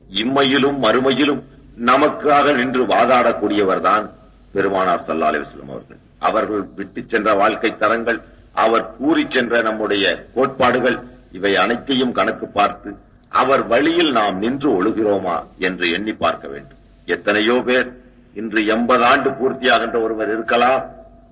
இம்மையிலும் மறுமையிலும் நமக்காக நின்று வாதாடக்கூடியவர்தான் பெருமானார் ஸல்லல்லாஹு அலைஹி வஸல்லம் அவர்கள் அவர்கள் விட்டு சென்ற வாழ்க்கை தரங்கள் அவர் கூறி சென்ற நம்முடைய கோட்பாடுகள் இவை அனைத்தையும் கணக்கு பார்த்து அவர் வழியில் நாம் நின்று ஒழுகிறோமா என்று எண்ணி பார்க்க வேண்டும் எத்தனையோ பேர் இன்று எண்பது ஆண்டு பூர்த்தியாகின்ற ஒருவர் இருக்கலாம்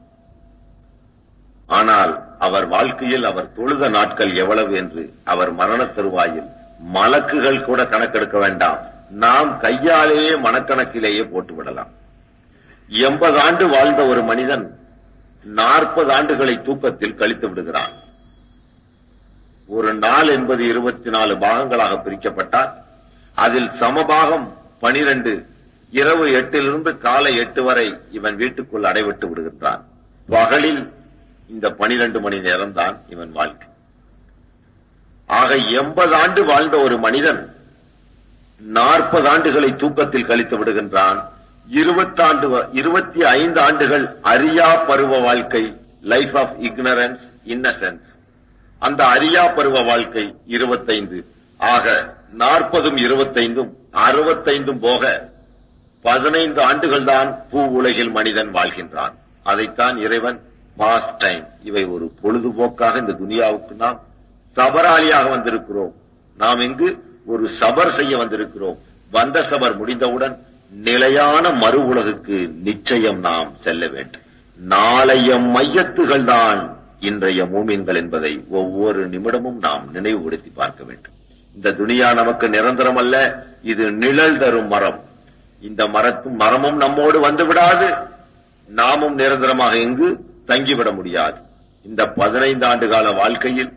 ஆனால் அவர் வாழ்க்கையில் அவர் தொழுத நாட்கள் எவ்வளவு என்று அவர் மரண தருவாயில் மலக்குகள் கூட கணக்கெடுக்க வேண்டாம் நாம் கையாலேயே மனக்கணக்கிலேயே போட்டு விடலாம் எண்பது ஆண்டு வாழ்ந்த ஒரு மனிதன் நாற்பது ஆண்டுகளை தூக்கத்தில் கழித்து விடுகிறான் ஒரு நாள் என்பது இருபத்தி நாலு பாகங்களாக பிரிக்கப்பட்டால் அதில் சமபாகம் பனிரெண்டு இரவு எட்டிலிருந்து காலை எட்டு வரை இவன் வீட்டுக்குள் அடைவிட்டு விடுகின்றான் பகலில் இந்த பனிரெண்டு மணி நேரம் தான் இவன் வாழ்க்கை ஆக எண்பது ஆண்டு வாழ்ந்த ஒரு மனிதன் நாற்பது ஆண்டுகளை தூக்கத்தில் கழித்து விடுகின்றான் இருபத்தாண்டு இருபத்தி ஐந்து ஆண்டுகள் அரியா பருவ வாழ்க்கை லைஃப் ஆஃப் இக்னரன்ஸ் இன்னசென்ஸ் அந்த அரியா பருவ வாழ்க்கை இருபத்தைந்து ஆக நாற்பதும் இருபத்தைந்தும் அறுபத்தைந்தும் போக பதினைந்து ஆண்டுகள் தான் பூ உலகில் மனிதன் வாழ்கின்றான் அதைத்தான் இறைவன் பாஸ் டைம் இவை ஒரு பொழுதுபோக்காக இந்த துனியாவுக்கு நாம் சபராளியாக வந்திருக்கிறோம் நாம் இங்கு ஒரு சபர் செய்ய வந்திருக்கிறோம் வந்த சபர் முடிந்தவுடன் நிலையான மறு உலகுக்கு நிச்சயம் நாம் செல்ல வேண்டும் நாளைய மையத்துகள் தான் இன்றைய மூமின்கள் என்பதை ஒவ்வொரு நிமிடமும் நாம் நினைவுபடுத்தி பார்க்க வேண்டும் இந்த துனியா நமக்கு நிரந்தரம் அல்ல இது நிழல் தரும் மரம் இந்த மரத்தும் மரமும் நம்மோடு வந்து விடாது நாமும் நிரந்தரமாக இங்கு தங்கிவிட முடியாது இந்த பதினைந்து ஆண்டு கால வாழ்க்கையில்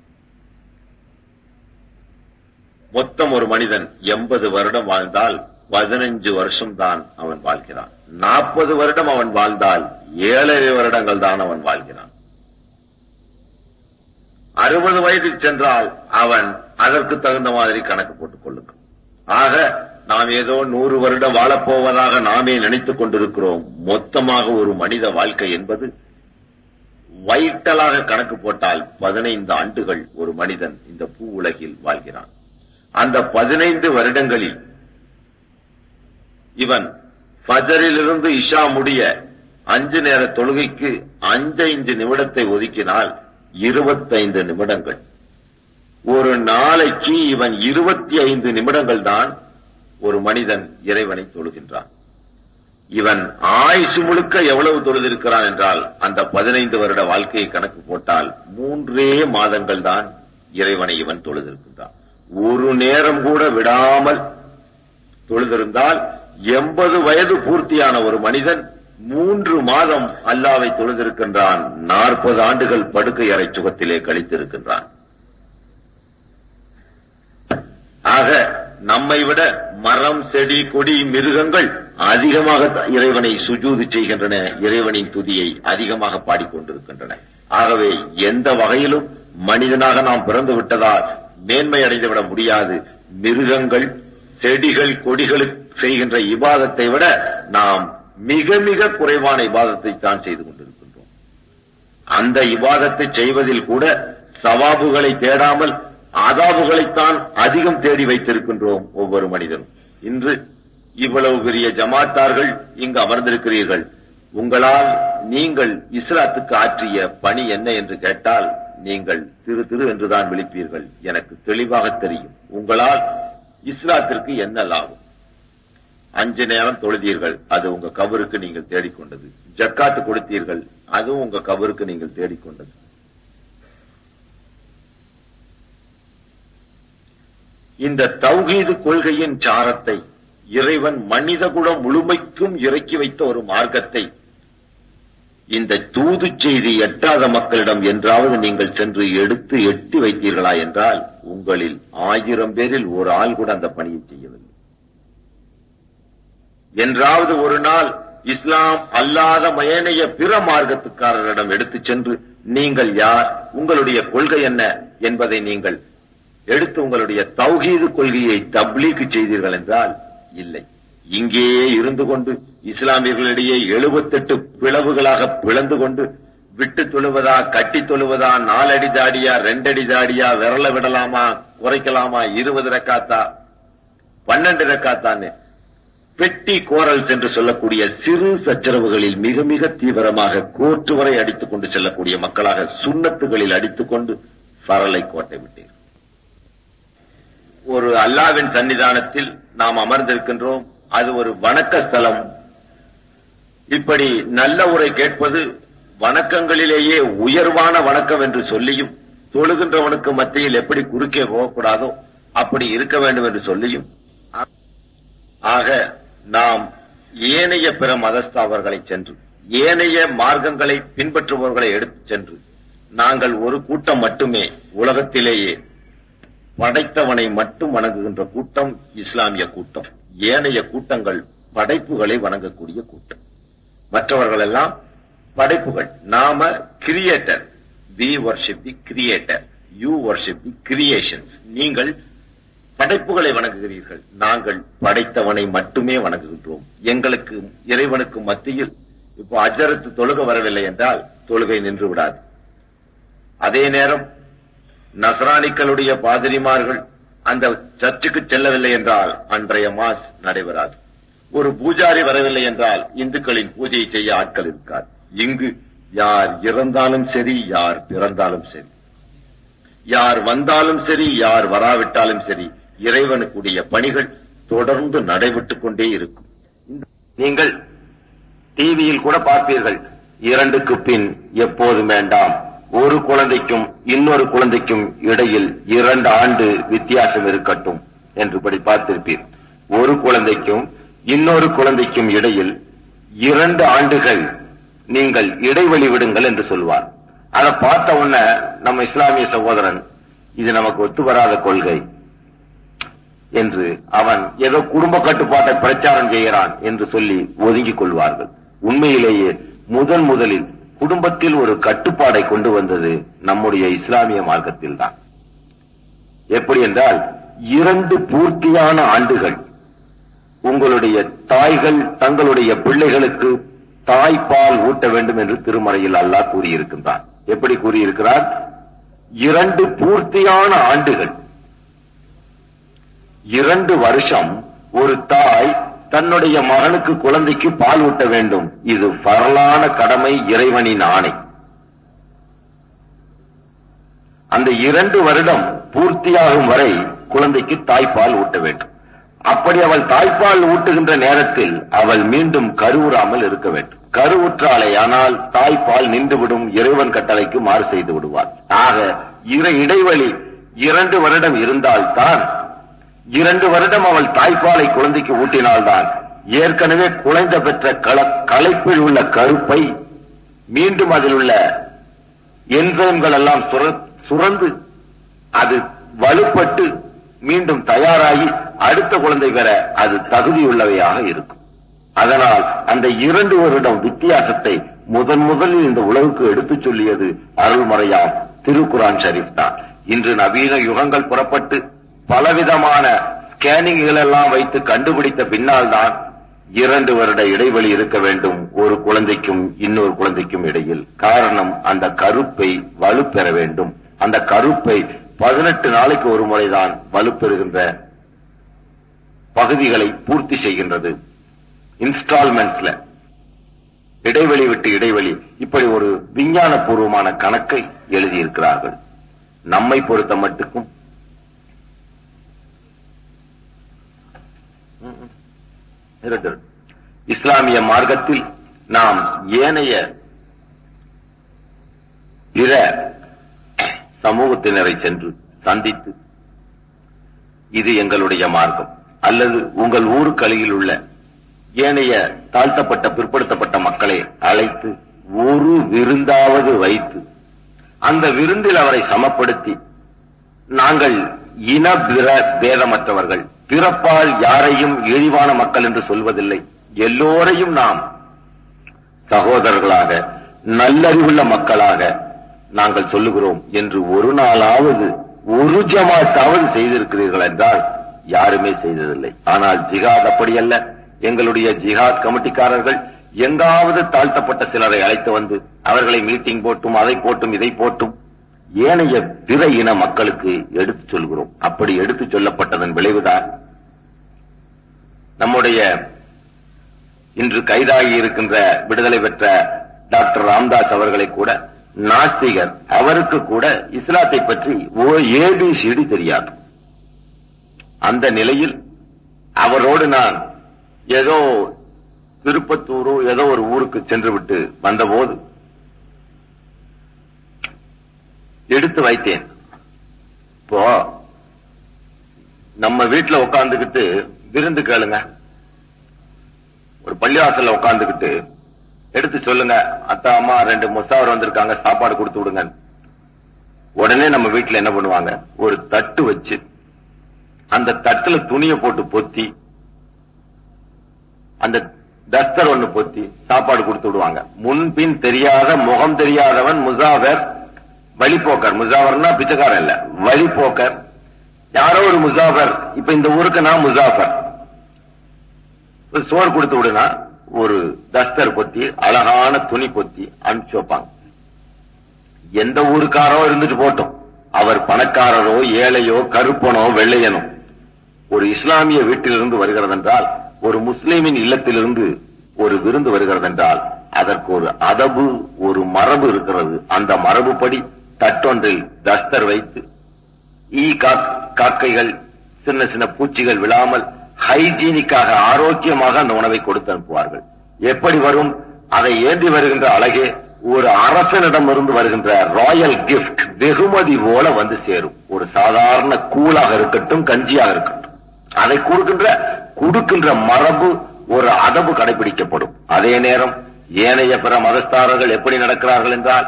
மொத்தம் ஒரு மனிதன் எண்பது வருடம் வாழ்ந்தால் பதினஞ்சு வருஷம் தான் அவன் வாழ்கிறான் நாற்பது வருடம் அவன் வாழ்ந்தால் ஏழரை வருடங்கள் தான் அவன் வாழ்கிறான் அறுபது வயதில் சென்றால் அவன் அதற்கு தகுந்த மாதிரி கணக்கு போட்டுக் கொள்ளுங்கள் ஆக நாம் ஏதோ நூறு வருடம் வாழப்போவதாக நாமே நினைத்துக் கொண்டிருக்கிறோம் மொத்தமாக ஒரு மனித வாழ்க்கை என்பது வைட்டலாக கணக்கு போட்டால் பதினைந்து ஆண்டுகள் ஒரு மனிதன் இந்த பூ உலகில் வாழ்கிறான் அந்த பதினைந்து வருடங்களில் இவன் ஃபஜரிலிருந்து இஷா முடிய அஞ்சு நேர தொழுகைக்கு அஞ்சைந்து நிமிடத்தை ஒதுக்கினால் இருபத்தைந்து நிமிடங்கள் ஒரு நாளைக்கு இவன் இருபத்தி ஐந்து நிமிடங்கள் தான் ஒரு மனிதன் இறைவனை தொழுகின்றான் இவன் ஆயுசு முழுக்க எவ்வளவு தொழுதிருக்கிறான் என்றால் அந்த பதினைந்து வருட வாழ்க்கையை கணக்கு போட்டால் மூன்றே மாதங்கள் தான் இறைவனை இவன் தொழுதிருக்கின்றான் ஒரு நேரம் கூட விடாமல் தொழுதிருந்தால் எண்பது வயது பூர்த்தியான ஒரு மனிதன் மூன்று மாதம் அல்லாவை தொழுதிருக்கின்றான் நாற்பது ஆண்டுகள் படுக்கை அறை சுகத்திலே கழித்திருக்கின்றான் ஆக நம்மை விட மரம் செடி கொடி மிருகங்கள் அதிகமாக இறைவனை சுஜூது செய்கின்றன இறைவனின் துதியை அதிகமாக பாடிக்கொண்டிருக்கின்றன ஆகவே எந்த வகையிலும் மனிதனாக நாம் பிறந்து விட்டதால் மேன்மை அடைந்து விட முடியாது மிருகங்கள் செடிகள் கொடிகளுக்கு செய்கின்ற இபாதத்தை விட நாம் மிக மிக குறைவான இபாதத்தை தான் செய்து கொண்டிருக்கின்றோம் அந்த இபாதத்தை செய்வதில் கூட சவாபுகளை தேடாமல் ஆதாபுகளைத்தான் அதிகம் தேடி வைத்திருக்கின்றோம் ஒவ்வொரு மனிதனும் இன்று இவ்வளவு பெரிய ஜமாத்தார்கள் இங்கு அமர்ந்திருக்கிறீர்கள் உங்களால் நீங்கள் இஸ்லாத்துக்கு ஆற்றிய பணி என்ன என்று கேட்டால் நீங்கள் திரு திரு என்றுதான் விழிப்பீர்கள் எனக்கு தெளிவாக தெரியும் உங்களால் இஸ்லாத்திற்கு என்ன லாபம் அஞ்சு நேரம் தொழுதீர்கள் அது உங்க கபருக்கு நீங்கள் தேடிக்கொண்டது ஜக்காத்து கொடுத்தீர்கள் அதுவும் உங்க கபருக்கு நீங்கள் தேடிக்கொண்டது இந்த தௌஹீது கொள்கையின் சாரத்தை இறைவன் மனித குலம் முழுமைக்கும் இறக்கி வைத்த ஒரு மார்க்கத்தை இந்த தூது செய்தி எட்டாத மக்களிடம் என்றாவது நீங்கள் சென்று எடுத்து எட்டி வைத்தீர்களா என்றால் உங்களில் ஆயிரம் பேரில் ஒரு ஆள் கூட அந்த பணியை செய்யவில்லை என்றாவது ஒரு நாள் இஸ்லாம் அல்லாத மயனைய பிற மார்க்கத்துக்காரரிடம் எடுத்துச் சென்று நீங்கள் யார் உங்களுடைய கொள்கை என்ன என்பதை நீங்கள் எடுத்து உங்களுடைய தௌஹீது கொள்கையை தப்லீக்கு செய்தீர்கள் என்றால் இல்லை இங்கேயே இருந்து கொண்டு இஸ்லாமியர்களிடையே எழுபத்தெட்டு பிளவுகளாக பிளந்து கொண்டு விட்டு தொழுவதா கட்டி தொழுவதா நாலடி தாடியா ரெண்டடி தாடியா விரல விடலாமா குறைக்கலாமா இருபது ரக்காத்தா பன்னெண்டு ரக்காத்தானே பெட்டி கோரல்ஸ் என்று சொல்லக்கூடிய சிறு சச்சரவுகளில் மிக மிக தீவிரமாக கோர்ட்டு வரை அடித்துக் கொண்டு செல்லக்கூடிய மக்களாக சுண்ணத்துகளில் அடித்துக் கொண்டு பரலை கோட்டை விட்டீர் ஒரு அல்லாவின் சன்னிதானத்தில் நாம் அமர்ந்திருக்கின்றோம் அது ஒரு வணக்க ஸ்தலம் இப்படி நல்ல உரை கேட்பது வணக்கங்களிலேயே உயர்வான வணக்கம் என்று சொல்லியும் தொழுகின்றவனுக்கு மத்தியில் எப்படி குறுக்கே போகக்கூடாதோ அப்படி இருக்க வேண்டும் என்று சொல்லியும் ஆக நாம் ஏனைய பிற மதஸ்தாவர்களை சென்று ஏனைய மார்க்கங்களை பின்பற்றுபவர்களை எடுத்துச் சென்று நாங்கள் ஒரு கூட்டம் மட்டுமே உலகத்திலேயே படைத்தவனை மட்டும் வணங்குகின்ற கூட்டம் இஸ்லாமிய கூட்டம் ஏனைய கூட்டங்கள் படைப்புகளை வணங்கக்கூடிய கூட்டம் மற்றவர்கள் எல்லாம் படைப்புகள் நாம creator we worship the creator you worship the creations நீங்கள் படைப்புகளை வணங்குகிறீர்கள் நாங்கள் படைத்தவனை மட்டுமே வணங்குகின்றோம் எங்களுக்கு இறைவனுக்கு மத்தியில் இப்போ அஜரத்து தொழுக வரவில்லை என்றால் தொழுகை நின்று விடாது அதே நேரம் நசராணிக்களுடைய பாதிரிமார்கள் அந்த சர்ச்சுக்கு செல்லவில்லை என்றால் அன்றைய மாஸ் நடைபெறாது ஒரு பூஜாரி வரவில்லை என்றால் இந்துக்களின் பூஜையை செய்ய ஆட்கள் இருக்கார் இங்கு யார் இறந்தாலும் சரி யார் பிறந்தாலும் சரி யார் வந்தாலும் சரி யார் வராவிட்டாலும் சரி இறைவனுக்குரிய பணிகள் தொடர்ந்து நடைபெற்றுக் கொண்டே இருக்கும் நீங்கள் டிவியில் கூட பார்ப்பீர்கள் இரண்டுக்கு பின் எப்போதும் வேண்டாம் ஒரு குழந்தைக்கும் இன்னொரு குழந்தைக்கும் இடையில் இரண்டு ஆண்டு வித்தியாசம் இருக்கட்டும் என்று படி பார்த்திருப்பீர் ஒரு குழந்தைக்கும் இன்னொரு குழந்தைக்கும் இடையில் இரண்டு ஆண்டுகள் நீங்கள் இடைவெளி விடுங்கள் என்று சொல்வார் அதை பார்த்த உடனே நம்ம இஸ்லாமிய சகோதரன் இது நமக்கு ஒத்து வராத கொள்கை என்று அவன் ஏதோ குடும்ப கட்டுப்பாட்டை பிரச்சாரம் செய்கிறான் என்று சொல்லி ஒதுங்கிக் கொள்வார்கள் உண்மையிலேயே முதன் முதலில் குடும்பத்தில் ஒரு கட்டுப்பாடை கொண்டு வந்தது நம்முடைய இஸ்லாமிய மார்க்கத்தில் தான் எப்படி என்றால் இரண்டு பூர்த்தியான ஆண்டுகள் உங்களுடைய தாய்கள் தங்களுடைய பிள்ளைகளுக்கு தாய்ப்பால் ஊட்ட வேண்டும் என்று திருமறையில் அல்லாஹ் கூறியிருக்கின்றான் எப்படி கூறியிருக்கிறார் இரண்டு பூர்த்தியான ஆண்டுகள் இரண்டு வருஷம் ஒரு தாய் தன்னுடைய மகனுக்கு குழந்தைக்கு பால் ஊட்ட வேண்டும் இது பரலான கடமை இறைவனின் ஆணை அந்த இரண்டு வருடம் பூர்த்தியாகும் வரை குழந்தைக்கு தாய்ப்பால் ஊட்ட வேண்டும் அப்படி அவள் தாய்ப்பால் ஊட்டுகின்ற நேரத்தில் அவள் மீண்டும் கருவுறாமல் இருக்க வேண்டும் கருவுற்றாலே ஆனால் தாய்ப்பால் நின்றுவிடும் இறைவன் கட்டளைக்கு மாறு செய்து விடுவார் ஆக இரு இடைவெளி இரண்டு வருடம் இருந்தால்தான் இரண்டு வருடம் அவள் தாய்ப்பாலை குழந்தைக்கு ஊட்டினால்தான் ஏற்கனவே குழந்தை பெற்ற கள களைப்பில் உள்ள கருப்பை மீண்டும் அதில் உள்ள என்சைம்கள் எல்லாம் சுர- சுரந்து அது வலுப்பட்டு மீண்டும் தயாராகி அடுத்த குழந்தை பெற அது தகுதியுள்ளவையாக இருக்கும் அதனால் அந்த இரண்டு வருடம் வித்தியாசத்தை முதன் முதலில் இந்த உலகுக்கு எடுத்துச் சொல்லியது அருள்மறையாம் திருக்குரான் ஷரீப் தான் இன்று நவீன யுகங்கள் புறப்பட்டு பலவிதமான ஸ்கேனிங்குகள் எல்லாம் வைத்து கண்டுபிடித்த பின்னால் தான் இரண்டு வருட இடைவெளி இருக்க வேண்டும் ஒரு குழந்தைக்கும் இன்னொரு குழந்தைக்கும் இடையில் காரணம் அந்த கருப்பை வலுப்பெற வேண்டும் அந்த கருப்பை பதினெட்டு நாளைக்கு ஒரு முறைதான் வலுப்பெறுகின்ற பகுதிகளை பூர்த்தி செய்கின்றது இன்ஸ்டால்மெண்ட்ஸ்ல இடைவெளி விட்டு இடைவெளி இப்படி ஒரு விஞ்ஞான பூர்வமான கணக்கை எழுதியிருக்கிறார்கள் நம்மை பொறுத்த மட்டுக்கும் ம்ம். இருக்கட்டும். இஸ்லாமிய மார்க்கத்தில் நாம் ஏனைய பிற சமூகத்தினரை சென்று சந்தித்து இது எங்களுடைய மார்க்கம் அல்லது உங்கள் ஊருக்கு அருகில் உள்ள ஏனைய தாழ்த்தப்பட்ட பிற்படுத்தப்பட்ட மக்களை அழைத்து ஒரு விருந்தாவது வைத்து அந்த விருந்தில் அவரை சமப்படுத்தி நாங்கள் இன பிற பேதமற்றவர்கள் பிறப்பால் யாரையும் இழிவான மக்கள் என்று சொல்வதில்லை எல்லோரையும் நாம் சகோதரர்களாக நல்லறிவுள்ள மக்களாக நாங்கள் சொல்லுகிறோம் என்று ஒரு நாளாவது ஒரு ஜமாத்தாவது செய்திருக்கிறீர்கள் என்றால் யாருமே செய்ததில்லை ஆனால் ஜிஹாத் அப்படியல்ல எங்களுடைய ஜிஹாத் கமிட்டிக்காரர்கள் எங்காவது தாழ்த்தப்பட்ட சிலரை அழைத்து வந்து அவர்களை மீட்டிங் போட்டும் அதை போட்டும் இதை போட்டும் ஏனைய பிற இன மக்களுக்கு எடுத்துச் சொல்கிறோம் அப்படி எடுத்துச் சொல்லப்பட்டதன் விளைவுதான் நம்முடைய இன்று கைதாகி இருக்கின்ற விடுதலை பெற்ற டாக்டர் ராம்தாஸ் அவர்களை கூட நாஸ்திகர் அவருக்கு கூட இஸ்லாத்தை பற்றி ஓ ஏபிசிடி தெரியாது அந்த நிலையில் அவரோடு நான் ஏதோ திருப்பத்தூரோ ஏதோ ஒரு ஊருக்கு சென்று விட்டு வந்தபோது எடுத்து வைத்தேன் இப்போ நம்ம வீட்டுல உட்காந்துக்கிட்டு விருந்து கேளுங்க ஒரு பள்ளிவாசல்ல உட்காந்துக்கிட்டு எடுத்து சொல்லுங்க அத்தா அம்மா ரெண்டு முசாவர் வந்திருக்காங்க சாப்பாடு கொடுத்து விடுங்க உடனே நம்ம வீட்டுல என்ன பண்ணுவாங்க ஒரு தட்டு வச்சு அந்த தட்டுல துணியை போட்டு பொத்தி அந்த டஸ்டர் ஒண்ணு பொத்தி சாப்பாடு கொடுத்து விடுவாங்க முன்பின் தெரியாத முகம் தெரியாதவன் முசாவர் வழிபோக்கர் முசாவர்னா பிச்சைக்காரன் இல்ல வழிபோக்கர் யாரோ ஒரு முசாஃபர் இப்ப இந்த ஊருக்கு நான் முசாஃபர் ஒரு சோறு கொடுத்து விடுனா ஒரு தஸ்தர் பொத்தி அழகான துணி பொத்தி அனுப்பிச்சு வைப்பாங்க எந்த ஊருக்காரோ இருந்துட்டு போட்டோம் அவர் பணக்காரரோ ஏழையோ கருப்பனோ வெள்ளையனோ ஒரு இஸ்லாமிய வீட்டிலிருந்து வருகிறது என்றால் ஒரு முஸ்லிமின் இல்லத்திலிருந்து ஒரு விருந்து வருகிறது என்றால் அதற்கு ஒரு அதபு ஒரு மரபு இருக்கிறது அந்த மரபுப்படி தட்டொன்றில் தஸ்தர் வைத்து ஈ காக்- காக்கைகள் சின்ன சின்ன பூச்சிகள் விழாமல் ஹைஜீனிக்காக ஆரோக்கியமாக அந்த உணவை கொடுத்து அனுப்புவார்கள் எப்படி வரும் அதை ஏந்தி வருகின்ற அழகே ஒரு அரசனிடமிருந்து வருகின்ற ராயல் கிஃப்ட் வெகுமதி போல வந்து சேரும் ஒரு சாதாரண கூழாக இருக்கட்டும் கஞ்சியாக இருக்கட்டும் அதை கொடுக்கின்ற கொடுக்கின்ற மரபு ஒரு அதபு கடைபிடிக்கப்படும் அதே நேரம் ஏனைய பிற மதஸ்தாரர்கள் எப்படி நடக்கிறார்கள் என்றால்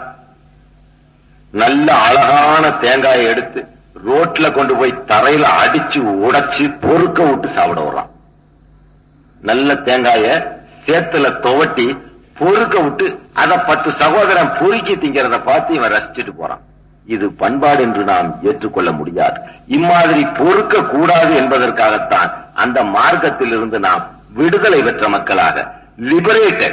நல்ல அழகான தேங்காயை எடுத்து ரோட்ல கொண்டு போய் தரையில அடிச்சு உடைச்சு பொறுக்க விட்டு சாப்பிட வர்றான் நல்ல தேங்காய சேத்துல துவட்டி பொறுக்க விட்டு அத பத்து சகோதரன் பொறுக்கி திங்கிறத பார்த்து இவன் ரசிச்சுட்டு போறான் இது பண்பாடு என்று நாம் ஏற்றுக்கொள்ள முடியாது இம்மாதிரி பொறுக்க கூடாது என்பதற்காகத்தான் அந்த மார்க்கத்தில் இருந்து நாம் விடுதலை பெற்ற மக்களாக லிபரேட்டட்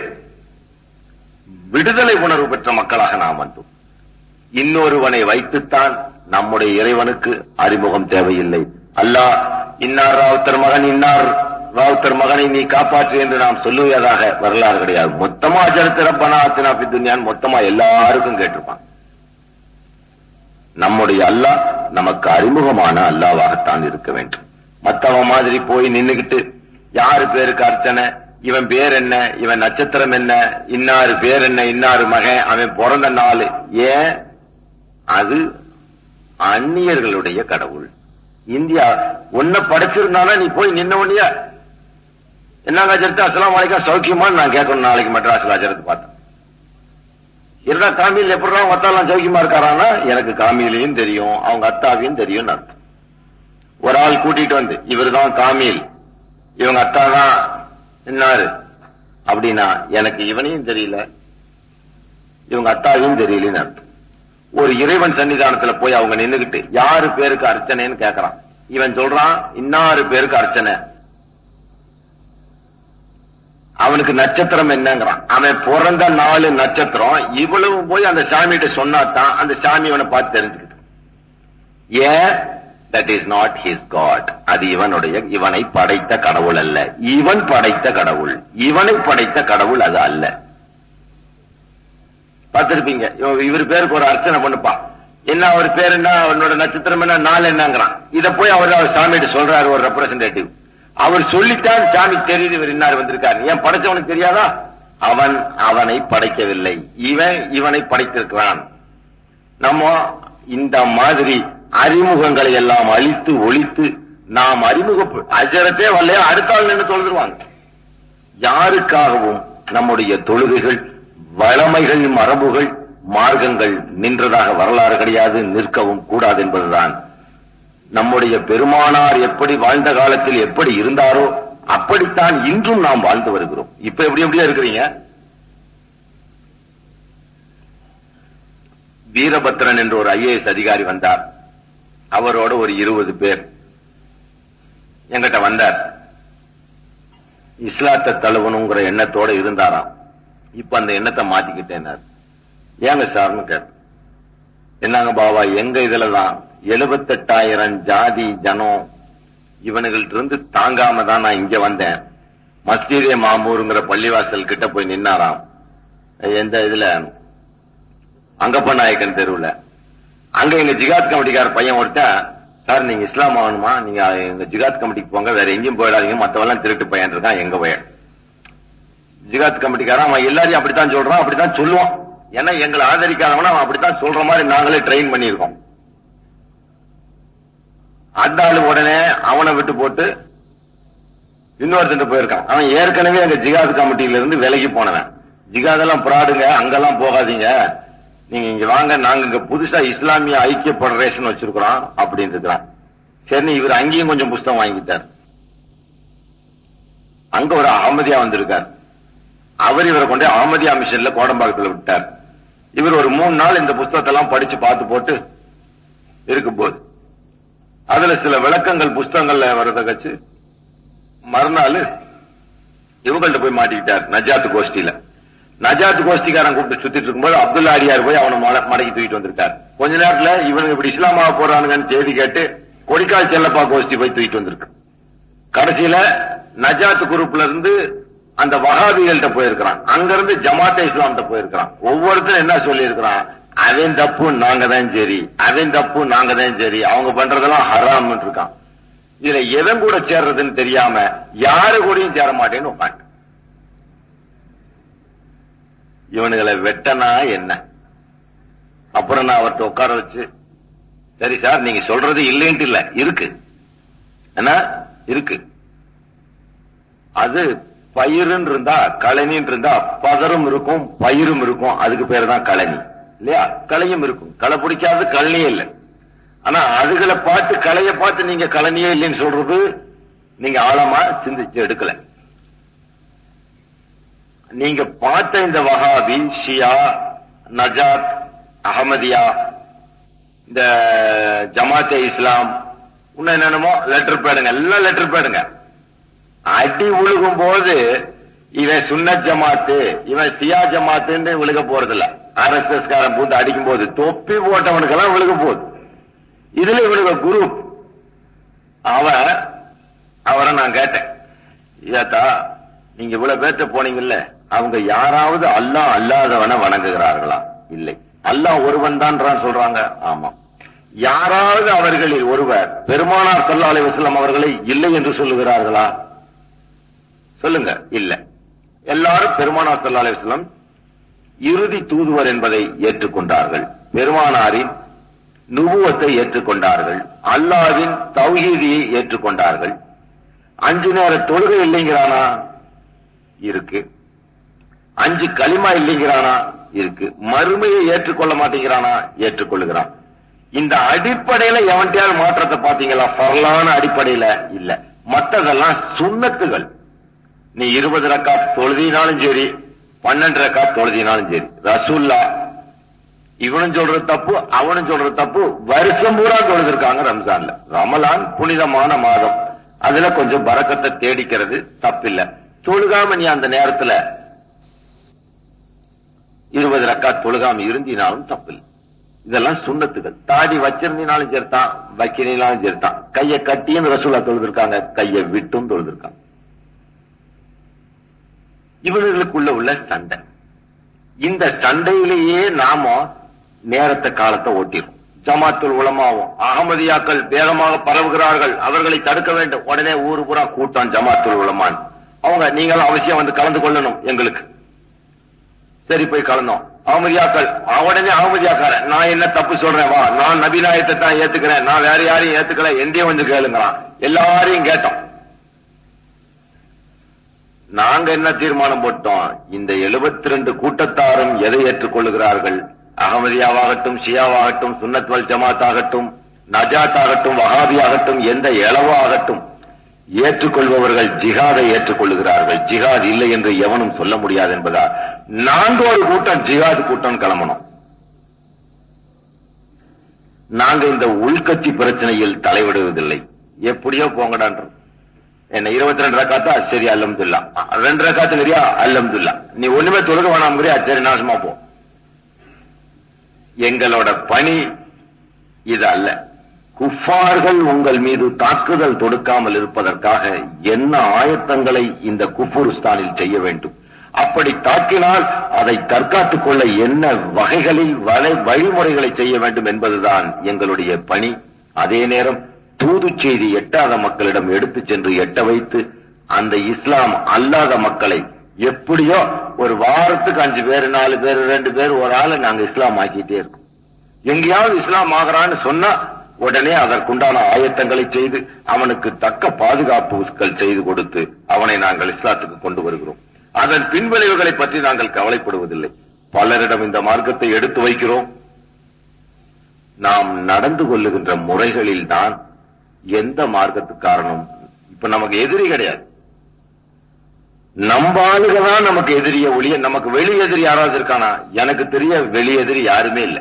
விடுதலை உணர்வு பெற்ற மக்களாக நாம் வந்தோம் இன்னொருவனை வைத்துத்தான் நம்முடைய இறைவனுக்கு அறிமுகம் தேவையில்லை அல்லாஹ் இன்னார் ராவுத்தர் மகன் இன்னார் ராவுத்தர் மகனை நீ காப்பாற்று என்று நாம் சொல்லுவதாக வரலாறு கிடையாது மொத்தமா ஜனத்திரப்பனா அத்தினா துன்யான் மொத்தமா எல்லாருக்கும் கேட்டிருப்பான் நம்முடைய அல்லாஹ் நமக்கு அறிமுகமான அல்லாவாகத்தான் இருக்க வேண்டும் மத்தவன் மாதிரி போய் நின்னுகிட்டு யாரு பேருக்கு அர்ச்சனை இவன் பேர் என்ன இவன் நட்சத்திரம் என்ன இன்னாரு பேர் என்ன இன்னாரு மகன் அவன் பிறந்த நாள் ஏன் அது அந்நியர்களுடைய கடவுள் இந்தியா உன்னை படைச்சிருந்தானா நீ போய் நின்ன உடனே என்னங்க அஜரத்து அஸ்லாம் வலைக்கம் சௌக்கியமான்னு நான் கேட்கணும் நாளைக்கு மெட்ராஸ்ல அஜரத்து பார்த்தேன் இருந்தா காமியில் எப்படிடா உங்க அத்தாலாம் சௌக்கியமா இருக்காரான்னா எனக்கு காமியிலையும் தெரியும் அவங்க அத்தாவையும் தெரியும் அர்த்தம் ஒரு ஆள் கூட்டிட்டு வந்து இவர்தான் காமில் இவங்க அத்தா தான் என்னாரு அப்படின்னா எனக்கு இவனையும் தெரியல இவங்க அத்தாவையும் தெரியலன்னு அர்த்தம் ஒரு இறைவன் சன்னிதானத்துல போய் அவங்க நின்னுகிட்டு யாரு பேருக்கு அர்ச்சனைன்னு கேக்குறான் இவன் சொல்றான் இன்னாரு பேருக்கு அர்ச்சனை அவனுக்கு நட்சத்திரம் என்னங்கிறான் அவன் பிறந்த நாலு நட்சத்திரம் இவ்வளவு போய் அந்த சாமிகிட்ட சொன்னாதான் அந்த சாமி இவனை பார்த்து தெரிஞ்சுக்கிட்டு ஏன் that is not his god அது இவனுடைய இவனை படைத்த கடவுள் அல்ல இவன் படைத்த கடவுள் இவனை படைத்த கடவுள் அது அல்ல பார்த்திருப்பீங்க இவ- இவர் பேருக்கு ஒரு அர்ச்சனை பண்ணுப்பான் என்ன அவர் பேர் என்ன அவனோட நட்சத்திரம் என்ன நாள் என்னங்கிறான் இத போய் அவர் அவர் சாமிகிட்ட சொல்றாரு ஒரு ரெப்ரசன்டேட்டிவ் அவர் சொல்லித்தான் சாமி தெரியுது இவர் இன்னார் வந்திருக்காரு ஏன் படைச்சவனுக்கு தெரியாதா அவன் அவனை படைக்கவில்லை இவன் இவனை படைத்திருக்கிறான் நம்ம இந்த மாதிரி அறிமுகங்களை எல்லாம் அழித்து ஒழித்து நாம் அறிமுக அஜரத்தே வரலையா அடுத்த ஆள் நின்று தொழுதுருவாங்க யாருக்காகவும் நம்முடைய தொழுகைகள் வளமைகள் மரபுகள் மார்க்கங்கள் நின்றதாக வரலாறு கிடையாது நிற்கவும் கூடாது என்பதுதான் நம்முடைய பெருமானார் எப்படி வாழ்ந்த காலத்தில் எப்படி இருந்தாரோ அப்படித்தான் இன்றும் நாம் வாழ்ந்து வருகிறோம் இப்ப எப்படி எப்படியா இருக்கிறீங்க வீரபத்ரன் என்ற ஒரு ஐஏஎஸ் அதிகாரி வந்தார் அவரோட ஒரு இருபது பேர் எங்கிட்ட வந்தார் இஸ்லாத்தை தழுவணுங்கிற எண்ணத்தோட இருந்தாராம் இப்ப அந்த எண்ணத்தை மாத்திக்கிட்டேன் ஏங்க சார்னு கேட்டேன் என்னங்க பாபா எங்க இதுலதான் எழுபத்தெட்டாயிரம் ஜாதி ஜனம் இவனுங்கள்ட்ட இருந்து தாங்காம தான் நான் இங்க வந்தேன் மஸ்ஜிதே மாமூருங்கிற பள்ளிவாசல் கிட்ட போய் நின்னாராம் எந்த இதுல அங்கப்ப நாயக்கன் தெருவுல அங்க எங்க ஜிகாத் கமிட்டிக்கார பையன் ஒருத்தன் சார் நீங்க இஸ்லாம் ஆகணுமா நீங்க எங்க ஜிகாத் கமிட்டிக்கு போங்க வேற எங்கேயும் போயிடாதீங்க மத்தவெல்லாம் திருட்டு பையன் இருக்கான் எங்க பையன் ஜிகாத் கமிட்டிக்காரன் அவன் எல்லாரையும் அப்படித்தான் சொல்றான் அப்படித்தான் சொல்லுவான் ஏன்னா எங்களை ஆதரிக்காதவன அவன் அப்படித்தான் சொல்ற மாதிரி நாங்களே ட்ரெயின் பண்ணியிருக்கோம் அந்த ஆளு உடனே அவனை விட்டு போட்டு இன்னொருத்தன் போயிருக்கான் அவன் ஏற்கனவே எங்க ஜிகாத் கமிட்டியில இருந்து விலகி போனவன் ஜிகாத் எல்லாம் பிராடுங்க அங்கெல்லாம் போகாதீங்க நீங்க இங்க வாங்க நாங்க இங்க புதுசா இஸ்லாமிய ஐக்கிய பெடரேஷன் வச்சிருக்கிறோம் அப்படின்னு இருக்கிறான் சரி இவர் அங்கேயும் கொஞ்சம் புஸ்தகம் வாங்கிட்டார் அங்க ஒரு அகமதியா வந்திருக்கார் அவர் இவரை கொண்டு அகமதியா மிஷன்ல கோடம்பாக்கத்துல விட்டார் இவர் ஒரு மூணு நாள் இந்த புஸ்தகத்தை எல்லாம் படிச்சு பார்த்து போட்டு இருக்கும் போது அதுல சில விளக்கங்கள் புஸ்தகங்கள்ல வரத கச்சு மறுநாள் இவங்கள்ட்ட போய் மாட்டிக்கிட்டார் நஜாத் கோஷ்டியில நஜாத் கோஷ்டிக்காரன் கூப்பிட்டு சுத்திட்டு இருக்கும்போது அப்துல்லா அடியார் போய் அவனை மட- மடக்கி தூக்கிட்டு வந்திருக்கார் கொஞ்ச நேரத்துல இவனுக்கு இப்படி இஸ்லாமாக போறானுங்கன்னு செய்தி கேட்டு கொடிக்கால் செல்லப்பா கோஷ்டி போய் தூக்கிட்டு வந்திருக்கு கடைசியில நஜாத் குரூப்ல இருந்து அந்த வஹாபிகள்கிட்ட போயிருக்கிறான் அங்க இருந்து ஜமாத்தே இஸ்லாம்கிட்ட போயிருக்கிறான் ஒவ்வொருத்தரும் என்ன சொல்லி இருக்கிறான் அவன் தப்பு நாங்க தான் சரி அவன் தப்பு நாங்க தான் சரி அவங்க பண்றதெல்லாம் ஹராம் இருக்கான் இதுல எவன் கூட சேர்றதுன்னு தெரியாம யாரு கூடயும் சேர மாட்டேன்னு உட்காந்து இவனுங்களை வெட்டனா என்ன அப்புறம் நான் அவர்கிட்ட உட்கார வச்சு சரி சார் நீங்க சொல்றது இல்லைன்ட்டு இல்ல இருக்கு என்ன இருக்கு அது பயிருன்னு இருந்தா கழனின்னு இருந்தா பதரும் இருக்கும் பயிரும் இருக்கும் அதுக்கு பேர் தான் கழனி இல்லையா களையும் இருக்கும் களை பிடிக்காது கழனியே இல்லை ஆனா அதுகளை பார்த்து களைய பார்த்து நீங்க கழனியே இல்லைன்னு சொல்றது நீங்க ஆழமா சிந்திச்சு எடுக்கல நீங்க பார்த்த இந்த வஹாபி ஷியா நஜாத் அகமதியா இந்த ஜமாத்தே இஸ்லாம் இன்னும் என்னென்னமோ லெட்டர் பேடுங்க எல்லாம் லெட்டர் பேடுங்க அடி விழுகும் போது இவன் சுன்னத் ஜமாத்து இவன் சியா ஜமாத்துன்னு விழுக போறதில்ல ஆர் எஸ் எஸ் காரன் பூந்து அடிக்கும் போது தொப்பி போட்டவனுக்கெல்லாம் விழுக போகுது இதுல இவனுக்கு குரூப் அவன் அவரை நான் கேட்டேன் ஏத்தா நீங்க இவ்வளவு பேர்த்த போனீங்கல்ல அவங்க யாராவது அல்லாஹ் அல்லாதவனை வணங்குகிறார்களா இல்லை அல்லாஹ் ஒருவன் தான் சொல்றாங்க ஆமா யாராவது அவர்களில் ஒருவர் பெருமானார் ஸல்லல்லாஹு அலைஹி வஸல்லம் அவர்களை இல்லை என்று சொல்லுகிறார்களா சொல்லுங்க இல்ல எல்லாரும் பெருமானார் ஸல்லல்லாஹு அலைஹி வஸல்லம் இறுதி தூதுவர் என்பதை ஏற்றுக்கொண்டார்கள் பெருமானாரின் நுபுவத்தை ஏற்றுக்கொண்டார்கள் அல்லாவின் தௌஹீதியை ஏற்றுக்கொண்டார்கள் அஞ்சு நேர தொழுகை இல்லைங்கிறானா இருக்கு அஞ்சு களிமா இல்லைங்கிறானா இருக்கு மறுமையை ஏற்றுக்கொள்ள மாட்டேங்கிறானா ஏற்றுக்கொள்ளுகிறான் இந்த அடிப்படையில எவன்கிட்டயாவது மாற்றத்தை பாத்தீங்களா பரலான அடிப்படையில இல்ல மத்ததெல்லாம் சுண்ணத்துகள் நீ இருபது ரக்கா தொழுதினாலும் சரி பன்னெண்டு ரக்கா தொழுதினாலும் சரி ரசூல்லா இவனும் சொல்றது தப்பு அவனும் சொல்றது தப்பு வருஷம் பூரா தொழுதிருக்காங்க ரம்ஜான்ல ரமலான் புனிதமான மாதம் அதுல கொஞ்சம் பறக்கத்தை தேடிக்கிறது தப்பில்ல தொழுகாம நீ அந்த நேரத்துல இருபது ரக்கா தொழுகாம இருந்தினாலும் தப்பில்லை இதெல்லாம் சுண்ணத்துகள் தாடி வச்சிருந்தினாலும் சரிதான் வைக்கிறீனாலும் சரிதான் கையை கட்டியும் ரசூலா தொழுதிருக்காங்க கையை விட்டும் தொழுதிருக்காங்க இவர்களுக்குள்ள உள்ள சண்டை இந்த சண்டையிலேயே நாம நேரத்தை காலத்தை ஓட்டிடும் ஜமாத்துல் உலமாவும் அகமதியாக்கள் வேகமாக பரவுகிறார்கள் அவர்களை தடுக்க வேண்டும் உடனே ஊரு பூரா கூட்டம் ஜமாத்துல் உலமான் அவங்க நீங்களும் அவசியம் வந்து கலந்து கொள்ளணும் எங்களுக்கு சரி போய் கலந்தோம் அகமதியாக்கள் உடனே அகமதியாக்கார நான் என்ன தப்பு சொல்றேன் வா நான் நபிநாயத்தை தான் ஏத்துக்கிறேன் நான் வேற யாரையும் ஏத்துக்கல எந்தையும் வந்து கேளுங்களாம் எல்லாரையும் கேட்டோம் நாங்க என்ன தீர்மானம் போட்டோம் இந்த 72 ரெண்டு கூட்டத்தாரும் எதை ஏற்றுக்கொள்ளுகிறார்கள் அகமதியாவாகட்டும் ஷியாவாகட்டும் சுன்னத் வல் ஜமாத் ஆகட்டும் நஜாத் ஆகட்டும் வஹாபி ஆகட்டும் எந்த இளவோ ஆகட்டும் ஏற்றுக்கொள்பவர்கள் ஜிஹாதை ஏற்றுக்கொள்ளுகிறார்கள் ஜிஹாத் இல்லை என்று எவனும் சொல்ல முடியாது என்பதால் நாங்க ஒரு கூட்டம் ஜிஹாத் கூட்டம் கிளம்பணும் நாங்க இந்த உள்கட்சி பிரச்சனையில் தலையிடுவதில்லை எப்படியோ போங்கடான்றோம் என்ன இருபத்தி ரெண்டு ரக்காத்தா சரி அல்லம்துல்லா ரெண்டு ரக்காத்து நிறையா அல்லம்துல்லா நீ ஒண்ணுமே தொழுக வேணாம்ங்கிறியா சரி நாசமா போ எங்களோட பணி இது அல்ல குஃபார்கள் உங்கள் மீது தாக்குதல் தொடுக்காமல் இருப்பதற்காக என்ன ஆயத்தங்களை இந்த குஃபுருஸ்தானில் செய்ய வேண்டும் அப்படி தாக்கினால் அதை தற்காத்துக் கொள்ள என்ன வகைகளில் வலை- வழிமுறைகளை செய்ய வேண்டும் என்பதுதான் எங்களுடைய பணி அதே நேரம் தூது செய்தி எட்டாத மக்களிடம் எடுத்துச் சென்று எட்ட வைத்து அந்த இஸ்லாம் அல்லாத மக்களை எப்படியோ ஒரு வாரத்துக்கு அஞ்சு பேர் நாலு பேர் ரெண்டு பேர் ஒரு ஆளை நாங்க இஸ்லாம் ஆக்கிட்டே இருக்கோம் எங்கேயாவது இஸ்லாம் ஆகிறான்னு சொன்னா உடனே அதற்குண்டான ஆயத்தங்களை செய்து அவனுக்கு தக்க பாதுகாப்புகள் செய்து கொடுத்து அவனை நாங்கள் இஸ்லாத்துக்கு கொண்டு வருகிறோம் அதன் பின்விளைவுகளை பற்றி நாங்கள் கவலைப்படுவதில்லை பலரிடம் இந்த மார்க்கத்தை எடுத்து வைக்கிறோம் நாம் நடந்து கொள்ளுகின்ற முறைகளில் தான் எந்த மார்க்கத்துக்காரனும் இப்ப நமக்கு எதிரி கிடையாது நம்ம ஆளுக தான் நமக்கு எதிரிய ஒளிய நமக்கு வெளி எதிரி யாராவது இருக்கானா எனக்கு தெரிய வெளி எதிரி யாருமே இல்லை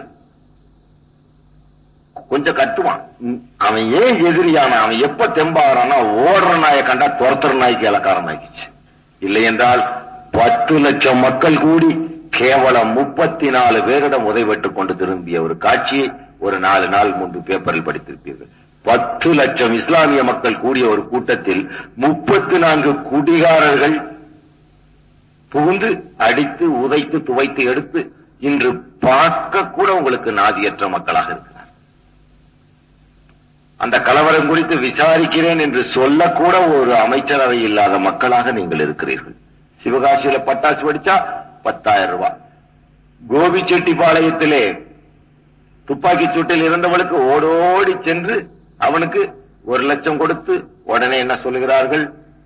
கொஞ்சம் கட்டுவான் ம், அவன் ஏன் எதிரியான அவன் எப்ப தெம்பாகிறானா ஓடுற நாயை கண்டா துரத்துற நாய்க்கு இலக்காரம் ஆக்கிச்சு இல்லை என்றால் பத்து லட்சம் மக்கள் கூடி கேவலம் முப்பத்தி நாலு பேரிடம் உதைபட்டுக் கொண்டு திரும்பிய ஒரு காட்சியை ஒரு நாலு நாள் முன்பு பேப்பரில் படித்திருப்பீர்கள் பத்து லட்சம் இஸ்லாமிய மக்கள் கூடிய ஒரு கூட்டத்தில் முப்பத்தி நான்கு குடிகாரர்கள் புகுந்து அடித்து உதைத்து துவைத்து எடுத்து இன்று பார்க்க கூட உங்களுக்கு நாதியற்ற மக்களாக இருக்கிறார் அந்த கலவரம் குறித்து விசாரிக்கிறேன் என்று சொல்லக்கூட ஒரு அமைச்சரவை இல்லாத மக்களாக நீங்கள் இருக்கிறீர்கள் சிவகாசியில பட்டாசு வெடிச்சா பத்தாயிரம் ரூபாய் கோபிச்செட்டிப்பாளையத்திலே துப்பாக்கி சூட்டில் இருந்தவளுக்கு ஓடோடி சென்று அவனுக்கு ஒரு லட்சம் கொடுத்து உடனே என்ன சொல்லுகிறார்கள்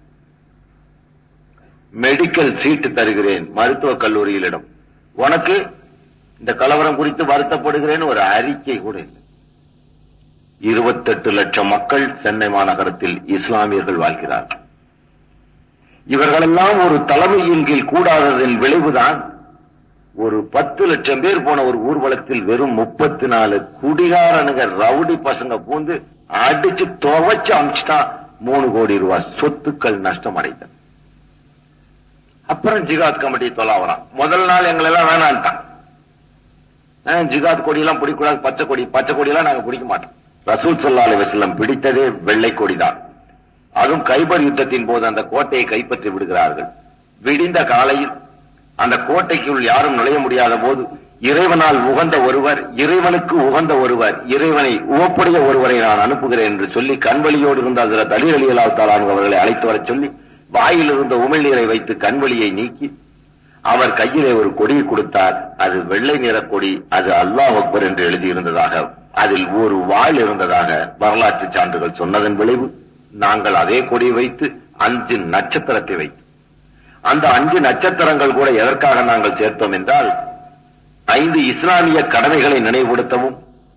மெடிக்கல் சீட்டு தருகிறேன் மருத்துவக் கல்லூரியிலிடம் உனக்கு இந்த கலவரம் குறித்து வருத்தப்படுகிறேன் ஒரு அறிக்கை கூட இல்லை இருபத்தெட்டு லட்சம் மக்கள் சென்னை மாநகரத்தில் இஸ்லாமியர்கள் வாழ்கிறார்கள் இவர்களெல்லாம் ஒரு தலைமையின் கீழ் கூடாததன் விளைவுதான் ஒரு பத்து லட்சம் பேர் போன ஒரு ஊர்வலத்தில் வெறும் முப்பத்தி நாலு குடிகாரனுங்க ரவுடி பசங்க பூந்து அடிச்சு துவைச்சு அமிச்சுட்டா மூணு கோடி ரூபாய் சொத்துக்கள் நஷ்டம் அடைந்தது அப்புறம் ஜிகாத் கமிட்டி தொலாவறான் முதல் நாள் எங்களை எல்லாம் வேணான்ட்டான் ஆஹ், ஜிகாத் கொடியெல்லாம் பிடிக்கூடாது பச்சை கொடி பச்சை கொடியெல்லாம் நாங்க பிடிக்க மாட்டோம் ரசூல் ஸல்லல்லாஹு அலைஹி வஸல்லம் பிடித்ததே வெள்ளை கொடிதான் அதுவும் கைபர் யுத்தத்தின் போது அந்த கோட்டையை கைப்பற்றி விடுகிறார்கள் விடிந்த காலையில் அந்த கோட்டைக்குள் யாரும் நுழைய முடியாத போது இறைவனால் உகந்த ஒருவர் இறைவனுக்கு உகந்த ஒருவர் இறைவனை உவப்புடைய ஒருவரை நான் அனுப்புகிறேன் என்று சொல்லி கண்வழியோடு இருந்த அதில் தலி அலி அல்லாத்தாலான் அவர்களை அழைத்து வரச் சொல்லி வாயில் இருந்த உமிழ்நீரை வைத்து கண்வழியை நீக்கி அவர் கையிலே ஒரு கொடியை கொடுத்தார் அது வெள்ளை நிற கொடி அது அல்லாஹ் அக்பர் என்று எழுதியிருந்ததாக அதில் ஒரு வாள் இருந்ததாக வரலாற்று சான்றுகள் சொன்னதன் விளைவு நாங்கள் அதே கொடியை வைத்து அஞ்சு நட்சத்திரத்தை வைத்து அந்த அஞ்சு நட்சத்திரங்கள் கூட எதற்காக நாங்கள் சேர்த்தோம் என்றால் ஐந்து இஸ்லாமிய கடமைகளை நினைவுபடுத்தவும்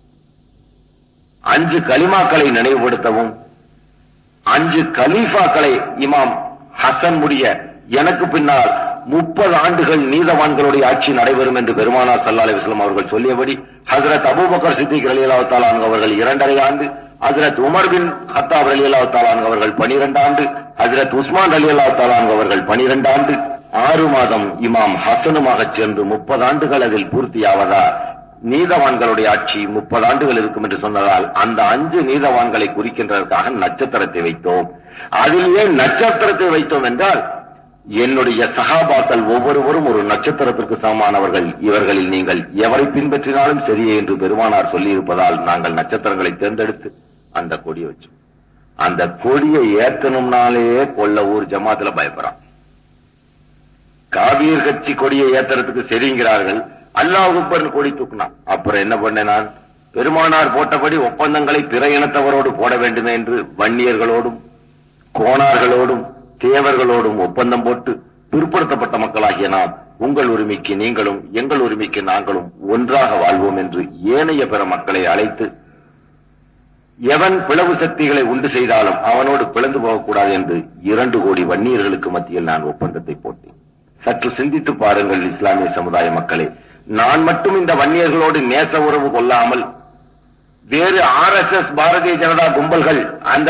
அஞ்சு கலிமாக்களை நினைவுபடுத்தவும் அஞ்சு கலீஃபாக்களை இமாம் ஹசன் முடிய எனக்கு பின்னால் முப்பது ஆண்டுகள் நீதவான்களுடைய ஆட்சி நடைபெறும் என்று பெருமானார் சல்லா அலிஸ்லாம் அவர்கள் சொல்லியபடி ஹசரத் அபூபக்கர் சித்திக் ரலியல்லாஹு தாலான் அவர்கள் இரண்டரை ஆண்டு ஹசரத் உமர் பின் ஹத்தாப் ரலியல்லாஹு தாலான் அவர்கள் பனிரெண்டு ஆண்டு ஹசரத் உஸ்மான் ரலியல்லாஹு தாலான் அவர்கள் பனிரெண்டு ஆண்டு ஆறு மாதம் இமாம் ஹசனுமாக சென்று முப்பது ஆண்டுகள் அதில் பூர்த்தியாவதா நீதவான்களுடைய ஆட்சி முப்பது ஆண்டுகள் இருக்கும் என்று சொன்னதால் அந்த அஞ்சு நீதவான்களை குறிக்கின்றதற்காக நட்சத்திரத்தை வைத்தோம் அதில் ஏன் நட்சத்திரத்தை வைத்தோம் என்றால் என்னுடைய சகாபாக்கள் ஒவ்வொருவரும் ஒரு நட்சத்திரத்திற்கு சமமானவர்கள் இவர்களில் நீங்கள் எவரை பின்பற்றினாலும் சரியே என்று பெருமானார் சொல்லியிருப்பதால் நாங்கள் நட்சத்திரங்களை தேர்ந்தெடுத்து அந்த கொடியை வச்சோம் அந்த கொடியை ஏத்தணும்னாலே கொல்ல ஊர் ஜமாத்துல பயப்படுறான் காவியர் கட்சி கொடியை ஏத்துறதுக்கு சரிங்கிறார்கள் அல்லாஹ் அக்பர்னு கொடி தூக்குனான் அப்புறம் என்ன பண்ணேன் நான் பெருமானார் போட்டபடி ஒப்பந்தங்களை பிற இனத்தவரோடு போட வேண்டுமே என்று வன்னியர்களோடும் கோணார்களோடும் தேவர்களோடும் ஒப்பந்தம் போட்டு பிற்படுத்தப்பட்ட மக்களாகிய நாம் உங்கள் உரிமைக்கு நீங்களும் எங்கள் உரிமைக்கு நாங்களும் ஒன்றாக வாழ்வோம் என்று ஏனைய பிற மக்களை அழைத்து எவன் பிளவு சக்திகளை உண்டு செய்தாலும் அவனோடு பிளந்து போகக்கூடாது என்று இரண்டு கோடி வன்னியர்களுக்கு மத்தியில் நான் ஒப்பந்தத்தை போட்டேன் சற்று சிந்தித்து பாருங்கள் இஸ்லாமிய சமுதாய மக்களே நான் மட்டும் இந்த வன்னியர்களோடு நேச உறவு கொள்ளாமல் வேறு R S S Bharatiya Janata கும்பல்கள் அந்த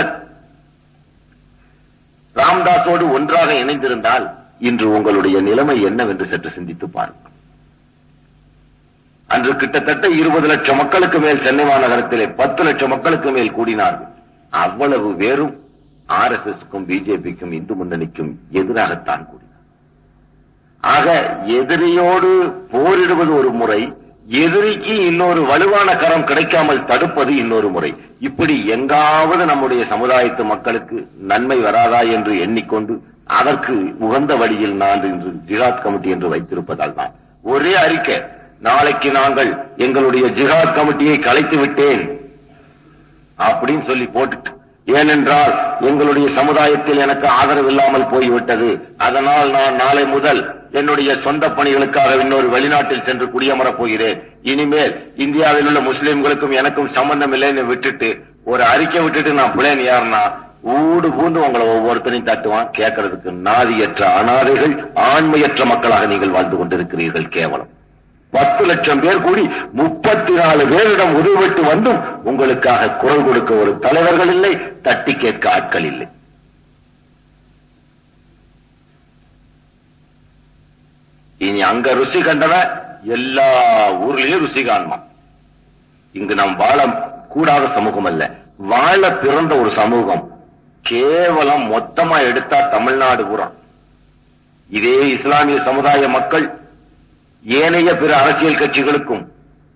ராம்தாஸோடு ஒன்றாக இணைந்திருந்தால் இன்று உங்களுடைய நிலைமை என்னவென்று சற்று சிந்தித்து பாருங்கள் அன்று கிட்டத்தட்ட இருபது லட்சம் மக்களுக்கு மேல் சென்னை மாநகரத்திலே பத்து லட்சம் மக்களுக்கு மேல் கூடினார்கள் அவ்வளவு பேரும் ஆர் எஸ் எஸ்க்கும் பிஜேபிக்கும் இந்து முன்னணிக்கும் எதிராகத்தான் கூடினார் ஆக எதிரியோடு போரிடுவது ஒரு முறை எதிரிக்கு இன்னொரு வலுவான கரம் கிடைக்காமல் தடுப்பது இன்னொரு முறை இப்படி எங்காவது நம்முடைய சமுதாயத்து மக்களுக்கு நன்மை வராதா என்று எண்ணிக்கொண்டு அதற்கு உகந்த வழியில் நான் இன்று ஜிஹாத் கமிட்டி என்று வைத்திருப்பதால் தான் ஒரே அறிக்கை நாளைக்கு நாங்கள் எங்களுடைய ஜிஹாத் கமிட்டியை கலைத்து விட்டேன் அப்படின்னு சொல்லி போட்டுட்டு ஏனென்றால் எங்களுடைய சமுதாயத்தில் எனக்கு ஆதரவு இல்லாமல் போய்விட்டது அதனால் நான் நாளை முதல் என்னுடைய சொந்த பணிகளுக்காக இன்னொரு வெளிநாட்டில் சென்று குடியமரப் போகிறேன் இனிமேல் இந்தியாவில் உள்ள முஸ்லிம்களுக்கும் எனக்கும் சம்பந்தம் இல்லைன்னு விட்டுட்டு ஒரு அறிக்கை விட்டுட்டு நான் பிளேன் ஏறினா ஊடு பூந்து உங்களை ஒவ்வொருத்தரையும் தட்டுவான் கேட்கறதுக்கு நாதியற்ற அனாதைகள் ஆண்மையற்ற மக்களாக நீங்கள் வாழ்ந்து கொண்டிருக்கிறீர்கள் கேவலம் பத்து லட்சம் பேர் கூடி முப்பத்தி நாலு பேரிடம் உதவிட்டு வந்தும் உங்களுக்காக குரல் கொடுக்க ஒரு தலைவர்கள் இல்லை தட்டி கேட்க ஆட்கள் இல்லை இனி அங்க ருசி கண்டவன் எல்லா ஊர்லயும் ருசி காணுமா இங்கு நாம் வாழ கூடாத சமூகம் அல்ல வாழ பிறந்த ஒரு சமூகம் கேவலம் மொத்தமா எடுத்தா தமிழ்நாடு பூரா இதே இஸ்லாமிய சமுதாய மக்கள் ஏனைய பிற அரசியல் கட்சிகளுக்கும்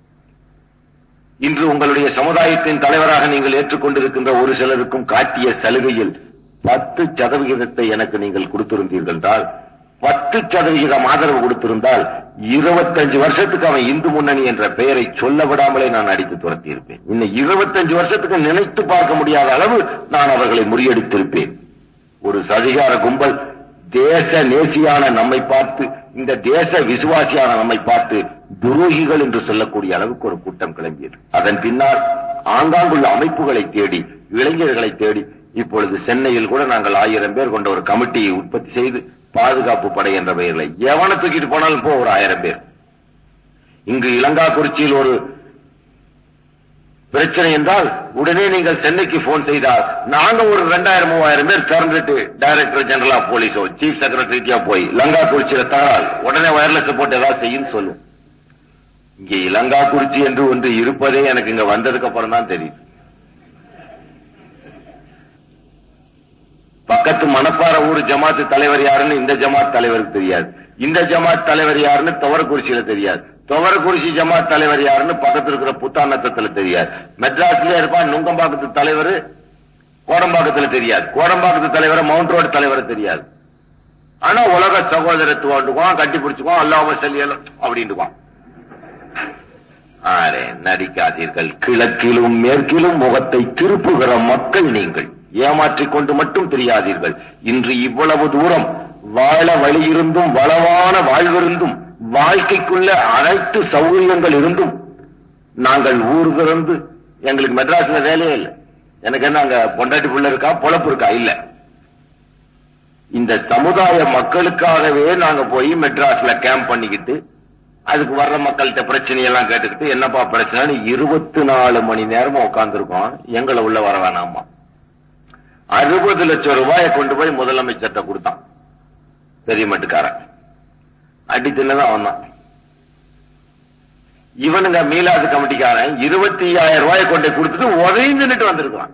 இன்று உங்களுடைய சமுதாயத்தின் தலைவராக நீங்கள் ஏற்றுக்கொண்டிருக்கின்ற ஒரு சிலருக்கும் காட்டிய சலுகையில் பத்து சதவிகிதத்தை எனக்கு நீங்கள் கொடுத்திருந்தீர்கள் என்றால் பத்து சதவிகிதம் ஆதரவு கொடுத்திருந்தால் இருபத்தஞ்சு வருஷத்துக்கு அவன் இந்து முன்னணி என்ற பெயரை சொல்ல விடாமலே நான் அடித்து துரத்தி இருப்பேன் இன்னும் இருபத்தஞ்சு வருஷத்துக்கு நினைத்து பார்க்க முடியாத அளவு நான் அவர்களை முறியடித்திருப்பேன் ஒரு சதிகார கும்பல் தேச நேசியான நம்மை பார்த்து இந்த தேச விசுவாசியான நம்மை பார்த்து துரோகிகள் என்று சொல்லக்கூடிய அளவுக்கு ஒரு கூட்டம் கிளம்பியது அதன் பின்னால் ஆங்காங்குள்ள அமைப்புகளை தேடி இளைஞர்களை தேடி இப்பொழுது சென்னையில் கூட நாங்கள் ஆயிரம் பேர் கொண்ட ஒரு கமிட்டியை உற்பத்தி செய்து பாதுகாப்பு படை என்ற பெயரில் எவனை தூக்கிட்டு போனாலும் போ ஒரு ஆயிரம் பேர் இங்கு இலங்காக்குறிச்சியில் ஒரு பிரச்சனை என்றால் உடனே நீங்கள் சென்னைக்கு போன் செய்தால் நாங்க ஒரு ரெண்டாயிரம் மூவாயிரம் பேர் திறந்துட்டு டைரக்டர் ஜெனரல் ஆஃப் போலீஸோ சீஃப் செக்ரட்டரியா போய் இலங்கா குறிச்சியில தகவல் உடனே வயர்லெஸ் போட்டு ஏதாவது செய்யும் சொல்லும் இங்க இலங்கா குறிச்சி என்று ஒன்று இருப்பதே எனக்கு இங்க வந்ததுக்கு அப்புறம் தான் தெரியுது பக்கத்து மணப்பாற ஊர் ஜமாத்து தலைவர் யாருன்னு இந்த ஜமாத் தலைவருக்கு தெரியாது இந்த ஜமாத் தலைவர் யாருன்னு துவரக்குறிச்சியில தெரியாது துவரக்குறிச்சி ஜமாத் தலைவர் யாருன்னு பக்கத்துல இருக்கிற புத்தாநத்தத்துல தெரியாது மெட்ராஸ்ல இருப்பான் நுங்கம்பாக்கத்து தலைவர் கோடம்பாக்கத்துல தெரியாது கோடம்பாக்கத்து தலைவர் மவுண்ட் ரோடு தலைவர் தெரியாது ஆனா உலக சகோதரத்துவம் கட்டி பிடிச்சுக்குவோம் அல்லாம செல்லியலும் அப்படின்ட்டுக்குவான் ஆரே நடிக்காதீர்கள் கிழக்கிலும் மேற்கிலும் முகத்தை திருப்புகிற மக்கள் நீங்கள் ஏமாற்றிக் கொண்டு மட்டும் தெரியாதீர்கள் இன்று இவ்வளவு தூரம் வாழ வழியிருந்தும் வளவான வாழ்விருந்தும் வாழ்க்கைக்குள்ள அனைத்து சௌகரியங்கள் இருந்தும் நாங்கள் ஊர் திறந்து எங்களுக்கு மெட்ராஸ்ல வேலையே இல்லை எனக்கு என்ன அங்க பொண்டாட்டி புள்ள இருக்கா பொழப்பு இருக்கா இல்ல இந்த சமுதாய மக்களுக்காகவே நாங்க போய் மெட்ராஸ்ல கேம்ப் பண்ணிக்கிட்டு அதுக்கு வர்ற மக்கள்கிட்ட பிரச்சனையெல்லாம் கேட்டுக்கிட்டு என்னப்பா பிரச்சனை இருபத்தி நாலு மணி நேரமும் உட்காந்துருக்கோம் எங்களை உள்ள வர வேணாமா அறுபது லட்சம் ரூபாயை கொண்டு போய் முதலமைச்சர்கிட்ட கொடுத்தான் பெரிய மட்டுக்காரன் அடி தின்னதான் வந்தான் இவனுங்க மீலாது கமிட்டிக்காரன் இருபத்தி ஐயாயிரம் ரூபாயை கொண்டு கொடுத்துட்டு உதவி நின்றுட்டு வந்திருக்கான்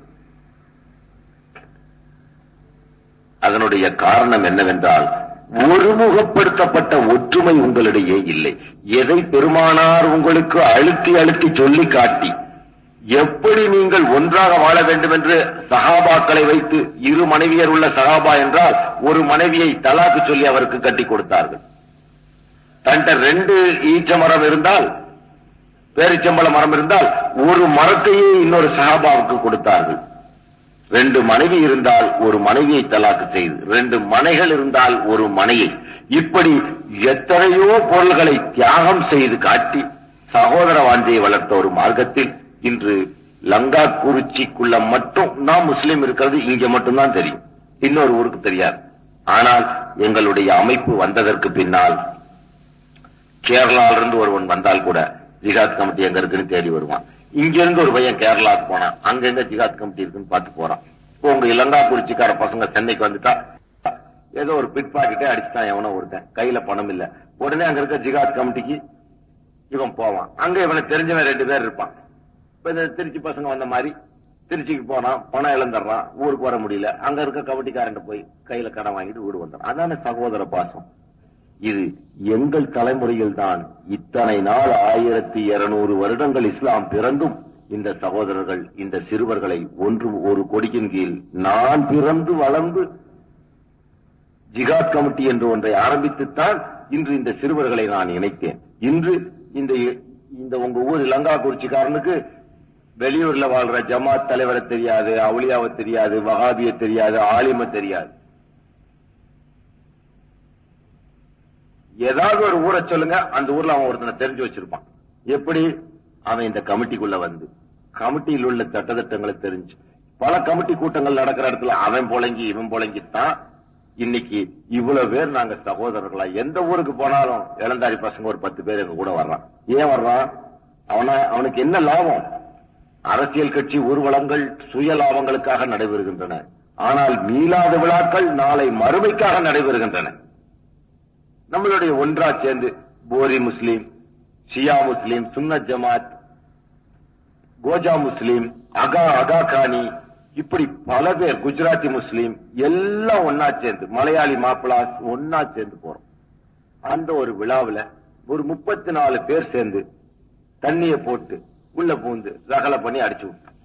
அதனுடைய காரணம் என்னவென்றால் ஒருமுகப்படுத்தப்பட்ட ஒற்றுமை உங்களிடையே இல்லை எதை பெருமானார் உங்களுக்கு அழுத்தி அழுத்தி சொல்லி காட்டி எப்படி நீங்கள் ஒன்றாக வாழ வேண்டும் என்று சகாபாக்களை வைத்து இரு மனைவியர் உள்ள சகாபா என்றால் ஒரு மனைவியை தலாக்கு சொல்லி அவருக்கு கட்டி கொடுத்தார்கள் தன்ட்ட ரெண்டு ஈச்ச மரம் இருந்தால் பேரிச்சம்பள மரம் இருந்தால் ஒரு மரத்தையே இன்னொரு சகாபாவுக்கு கொடுத்தார்கள் ரெண்டு மனைவி இருந்தால் ஒரு மனைவியை தலாக்கு செய்து ரெண்டு மனைகள் இருந்தால் ஒரு மனையை இப்படி எத்தனையோ பொருள்களை தியாகம் செய்து காட்டி சகோதர வாஞ்சையை வளர்த்த ஒரு மார்க்கத்தில் இன்று லங்கா குறிச்சிக்குள்ள மட்டும் நான் முஸ்லீம் இருக்கிறது இங்க மட்டும்தான் தெரியும் இன்னொரு ஊருக்கு தெரியாது ஆனால் எங்களுடைய அமைப்பு வந்ததற்கு பின்னால் கேரளால இருந்து ஒருவன் வந்தால் கூட ஜிகாத் கமிட்டி எங்க இருக்குன்னு தேடி வருவான் இங்க இருந்து ஒரு பையன் கேரளாவுக்கு போனான் அங்க எங்க ஜிகாத் கமிட்டி இருக்குன்னு பார்த்து போறான் இப்போ உங்க இலங்கா குறிச்சிக்கார பசங்க சென்னைக்கு வந்துட்டா ஏதோ ஒரு பிட் பாக்கெட்டே அடிச்சுட்டான் எவனோ ஒருத்தன் கையில பணம் இல்ல உடனே அங்க இருக்க ஜிகாத் கமிட்டிக்கு இவன் போவான் அங்க இவனுக்கு தெரிஞ்சவன் ரெண்டு பேர் இருப்பான் இப்ப இந்த திருச்சி பசங்க வந்த மாதிரி திருச்சிக்கு போனான் பணம் இழந்துடுறான் ஊருக்கு வர முடியல அங்க இருக்க கபடிக்காரன் போய் கையில கடன் வாங்கிட்டு வீடு வந்துடுறான் அதான சகோதர பாசம் இது எங்கள் தலைமுறையில் தான் இத்தனை நாள் ஆயிரத்தி இருநூறு வருடங்கள் இஸ்லாம் பிறந்தும் இந்த சகோதரர்கள் இந்த சிறுவர்களை ஒன்று ஒரு கொடியின் கீழ் நான் பிறந்து வளர்ந்து ஜிகாத் கமிட்டி என்று ஒன்றை ஆரம்பித்துத்தான் இன்று இந்த சிறுவர்களை நான் இணைத்தேன் இன்று இந்த இந்த உங்க ஊர் லங்கா குறிச்சிக்காரனுக்கு வெளியூர்ல வாழ்ற ஜமாத் தலைவரை தெரியாது அவுளியாவை தெரியாது வகாபிய தெரியாது ஆலிம தெரியாது ஏதாவது ஒரு ஊரை சொல்லுங்க அந்த ஊர்ல அவன் ஒருத்தனை தெரிஞ்சு வச்சிருப்பான் எப்படி அவன் இந்த கமிட்டிக்குள்ள வந்து கமிட்டியில் உள்ள சட்டத்திட்டங்களை தெரிஞ்சு பல கமிட்டி கூட்டங்கள் நடக்கிற இடத்துல அவன் பொழங்கி இவன் பொழங்கித்தான் இன்னைக்கு இவ்வளவு பேர் நாங்க சகோதரர்களா எந்த ஊருக்கு போனாலும் இளந்தாரி பசங்க ஒரு பத்து பேர் எங்க கூட வர்றான் ஏன் வர்றான் அவன அவனுக்கு என்ன லாபம் அரசியல் கட்சி ஊர்வலங்கள் சுய லாபங்களுக்காக நடைபெறுகின்றன ஆனால் மீளாத விழாக்கள் நாளை மறுமைக்காக நடைபெறுகின்றன நம்மளுடைய ஒன்றா சேர்ந்து போரி முஸ்லீம் ஷியா முஸ்லீம் சுன்னத் ஜமாத் கோஜா முஸ்லீம் அகா அகா கானி இப்படி பல பேர் குஜராத்தி முஸ்லீம் எல்லாம் ஒன்னா சேர்ந்து மலையாளி மாப்பிளாஸ் ஒன்னா சேர்ந்து போறோம் அந்த ஒரு விழாவில் ஒரு முப்பத்தி நாலு பேர் சேர்ந்து தண்ணிய போட்டு உள்ள பூந்து ரகலை பண்ணி அடிச்சு விட்டான்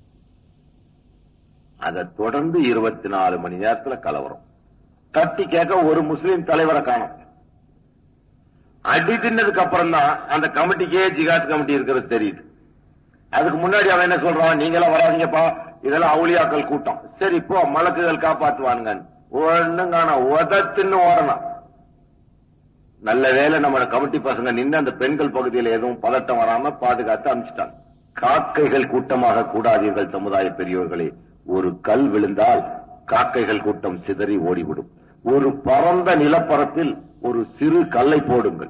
அதை தொடர்ந்து இருபத்தி நாலு மணி நேரத்துல கலவரம் தட்டி கேட்க ஒரு முஸ்லீம் தலைவரை காணும் அடி தின்னதுக்கு அப்புறம் தான் அந்த கமிட்டிக்கே ஜிகாத் கமிட்டி இருக்கிறது தெரியுது அதுக்கு முன்னாடி அவன் என்ன சொல்றான் நீங்களாம் வராதீங்கப்பா இதெல்லாம் அவுளியாக்கள் கூட்டம் சரி இப்போ மலக்குகள் காப்பாத்துவானுங்க ஒண்ணும் காண உதத்துன்னு ஓடணும் நல்ல வேலை நம்ம கமிட்டி பசங்க நின்று அந்த பெண்கள் பகுதியில் எதுவும் பதட்டம் வராம பாதுகாத்து அனுப்பிச்சிட்டாங்க காக்கைகள் கூட்டமாக கூடாதீர்கள் சமுதாய பெரியவர்களே ஒரு கல் விழுந்தால் காக்கைகள் கூட்டம் சிதறி ஓடிவிடும் ஒரு பரந்த நிலப்பரப்பில் ஒரு சிறு கல்லை போடுங்கள்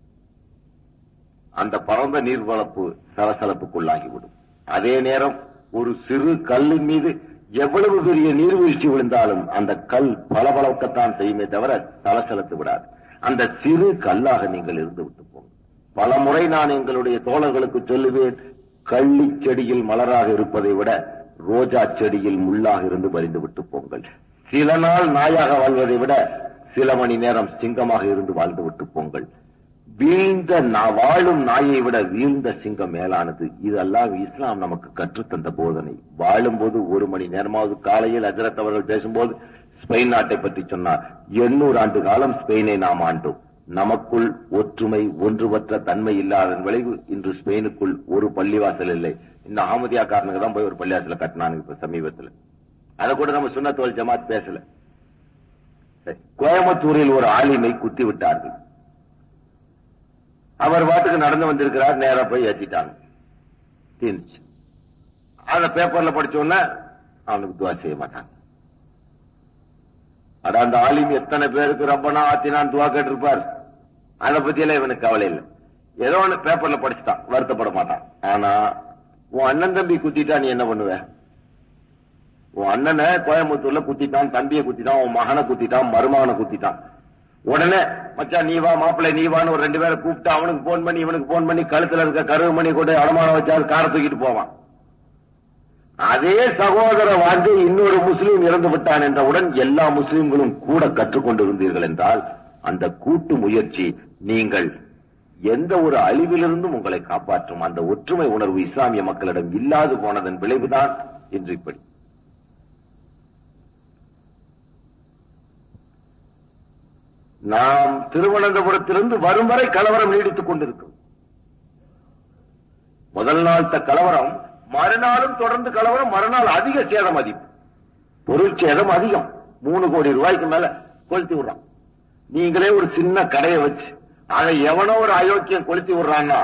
அந்த பரந்த நீர்வளப்பு சலசலப்புக்குள்ளாகிவிடும் அதே நேரம் ஒரு சிறு கல்லின் மீது எவ்வளவு பெரிய நீர்வீழ்ச்சி விழுந்தாலும் அந்த கல் பளபளக்கத்தான் செய்யுமே தவிர சலசலத்து விடாது அந்த சிறு கல்லாக நீங்கள் இருந்து விட்டு போங்க பல முறை நான் எங்களுடைய தோழர்களுக்கு சொல்லுவேன் கள்ளி செடியில் மலராக இருப்பதை விட ரோஜா செடியில் முள்ளாக இருந்து பறிந்து விட்டு போங்கள் சில நாள் நாயாக வாழ்வதை விட சில மணி நேரம் சிங்கமாக இருந்து வாழ்ந்து விட்டு போங்கள் வீழ்ந்த நா- வாழும் நாயை விட வீழ்ந்த சிங்கம் மேலானது இதெல்லாம் இஸ்லாம் நமக்கு கற்றுத்தந்த போதனை வாழும்போது ஒரு மணி நேரமாவது காலையில் ஹஜரத் அவர்கள் பேசும்போது ஸ்பெயின் நாட்டை பற்றி சொன்னார் எண்ணூறு ஆண்டு காலம் ஸ்பெயினை நாம் ஆண்டோம் நமக்குள் ஒற்றுமை ஒன்றுபற்ற தன்மை இல்லாதன் விளைவு இன்று ஸ்பெயினுக்குள் ஒரு பள்ளிவாசல் இல்லை இந்த ஆமதியா காரனுக்கு தான் போய் ஒரு பள்ளிவாசல கட்டினானுங்க இப்ப சமீபத்துல அதை கூட நம்ம சுண்ணத்தோல் ஜமாத் பேசல சரி. கோயம்புத்தூரில் ஒரு ஆலிமை குத்தி விட்டார்கள் அவர் பாட்டுக்கு நடந்து வந்திருக்கிறார் நேரா போய் ஏத்திட்டாங்க தீர்ந்துச்சு அந்த பேப்பர்ல படிச்ச உடனே அவனுக்கு துவா செய்ய மாட்டாங்க அட அந்த ஆலிம் எத்தனை பேருக்கு ரப்பனா ஆத்தினான் துவா கேட்டிருப்பார் அதை பத்தி எல்லாம் இவனுக்கு கவலை இல்லை ஏதோ ஒண்ணு பேப்பர்ல படிச்சுட்டான் வருத்தப்பட மாட்டான் ஆனா உன் அண்ணன் தம்பி குத்திட்டா நீ என்ன பண்ணுவ உன் அண்ணனை கோயம்புத்தூர்ல குத்திட்டான் தம்பியை குத்திட்டான் உன் மகனை குத்திட்டான் மருமகனை குத்திட்டான் உடனே மச்சான் நீ வா மாப்பிள்ளை நீ வான்னு ஒரு ரெண்டு பேரை கூப்பிட்டு அவனுக்கு போன் பண்ணி இவனுக்கு போன் பண்ணி கழுத்துல இருக்க கருவு மணி கொண்டு அடமானம் வச்சாரு காரை தூக்கிட்டு போவான் அதே சகோதர வாழ்ந்து இன்னொரு முஸ்லீம் இறந்து விட்டான் என்றவுடன் எல்லா முஸ்லீம்களும் கூட கற்றுக்கொண்டிருந்தீர்கள் என்றால் அந்த கூட்டு முயற்சி நீங்கள் எந்த ஒரு அழிவிலிருந்தும் உங்களை காப்பாற்றும் அந்த ஒற்றுமை உணர்வு இஸ்லாமிய மக்களிடம் இல்லாது போனதன் விளைவுதான் இன்று இப்படி நாம் திருவனந்தபுரத்திலிருந்து வரும் வரை கலவரம் நீடித்துக் கொண்டிருக்கும் முதல் நாள் கலவரம் மறுநாளும் தொடர்ந்து கலவரம் மறுநாள் அதிக சேதம் அதிகம் பொருள் சேதம் அதிகம் மூணு கோடி ரூபாய்க்கு மேல கொளுத்தி விடுறான் நீங்களே ஒரு சின்ன கடையை வச்சு அதை எவனோ ஒரு அயோக்கியம் கொளுத்தி விடுறான்னா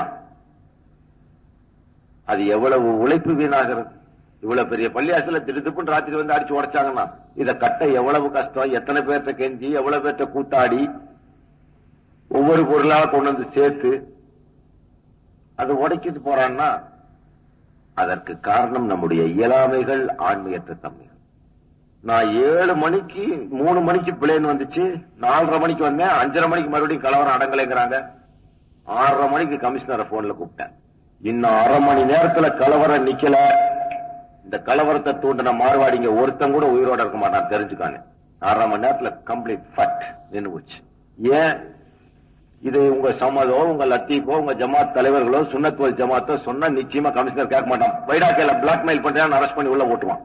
அது எவ்வளவு உழைப்பு வீணாகிறது இவ்வளவு பெரிய பள்ளியாசல திடுத்துப்புன்னு ராத்திரி வந்து அடிச்சு உடைச்சாங்கன்னா இத கட்ட எவ்வளவு கஷ்டம் எத்தனை பேர்த்த கெஞ்சி எவ்வளவு பேர்த்த கூத்தாடி ஒவ்வொரு பொருளா கொண்டு வந்து சேர்த்து அது உடைக்கிட்டு போறான்னா அதற்கு காரணம் நம்முடைய இயலாமைகள் ஆன்மீகற்ற தன்மைகள் நான் ஏழு மணிக்கு மூணு மணிக்கு பிளேன் வந்துச்சு நாலரை மணிக்கு வந்தேன் அஞ்சரை மணிக்கு மறுபடியும் கலவரம் அடங்கலைங்கிறாங்க ஆறரை மணிக்கு கமிஷனரை போன்ல கூப்பிட்டேன் இன்னும் அரை மணி நேரத்துல கலவரம் நிக்கல இந்த கலவரத்தை தூண்டின மார்வாடிங்க ஒருத்தன் கூட உயிரோட இருக்க மாட்டான் தெரிஞ்சுக்கானே அரை மணி நேரத்துல கம்ப்ளீட் ஃபட் நின்னு போச்சு ஏன் இது உங்க சமதோ உங்க லத்தீஃபோ உங்க ஜமாத் தலைவர்களோ சுன்னத்வல் ஜமாத்தோ சொன்னா நிச்சயமா கமிஷனர் கேட்க மாட்டான் வைடாக்கையில பிளாக்மெயில் பண்றேன் அரெஸ்ட் பண்ணி உள்ள போட்டுவான்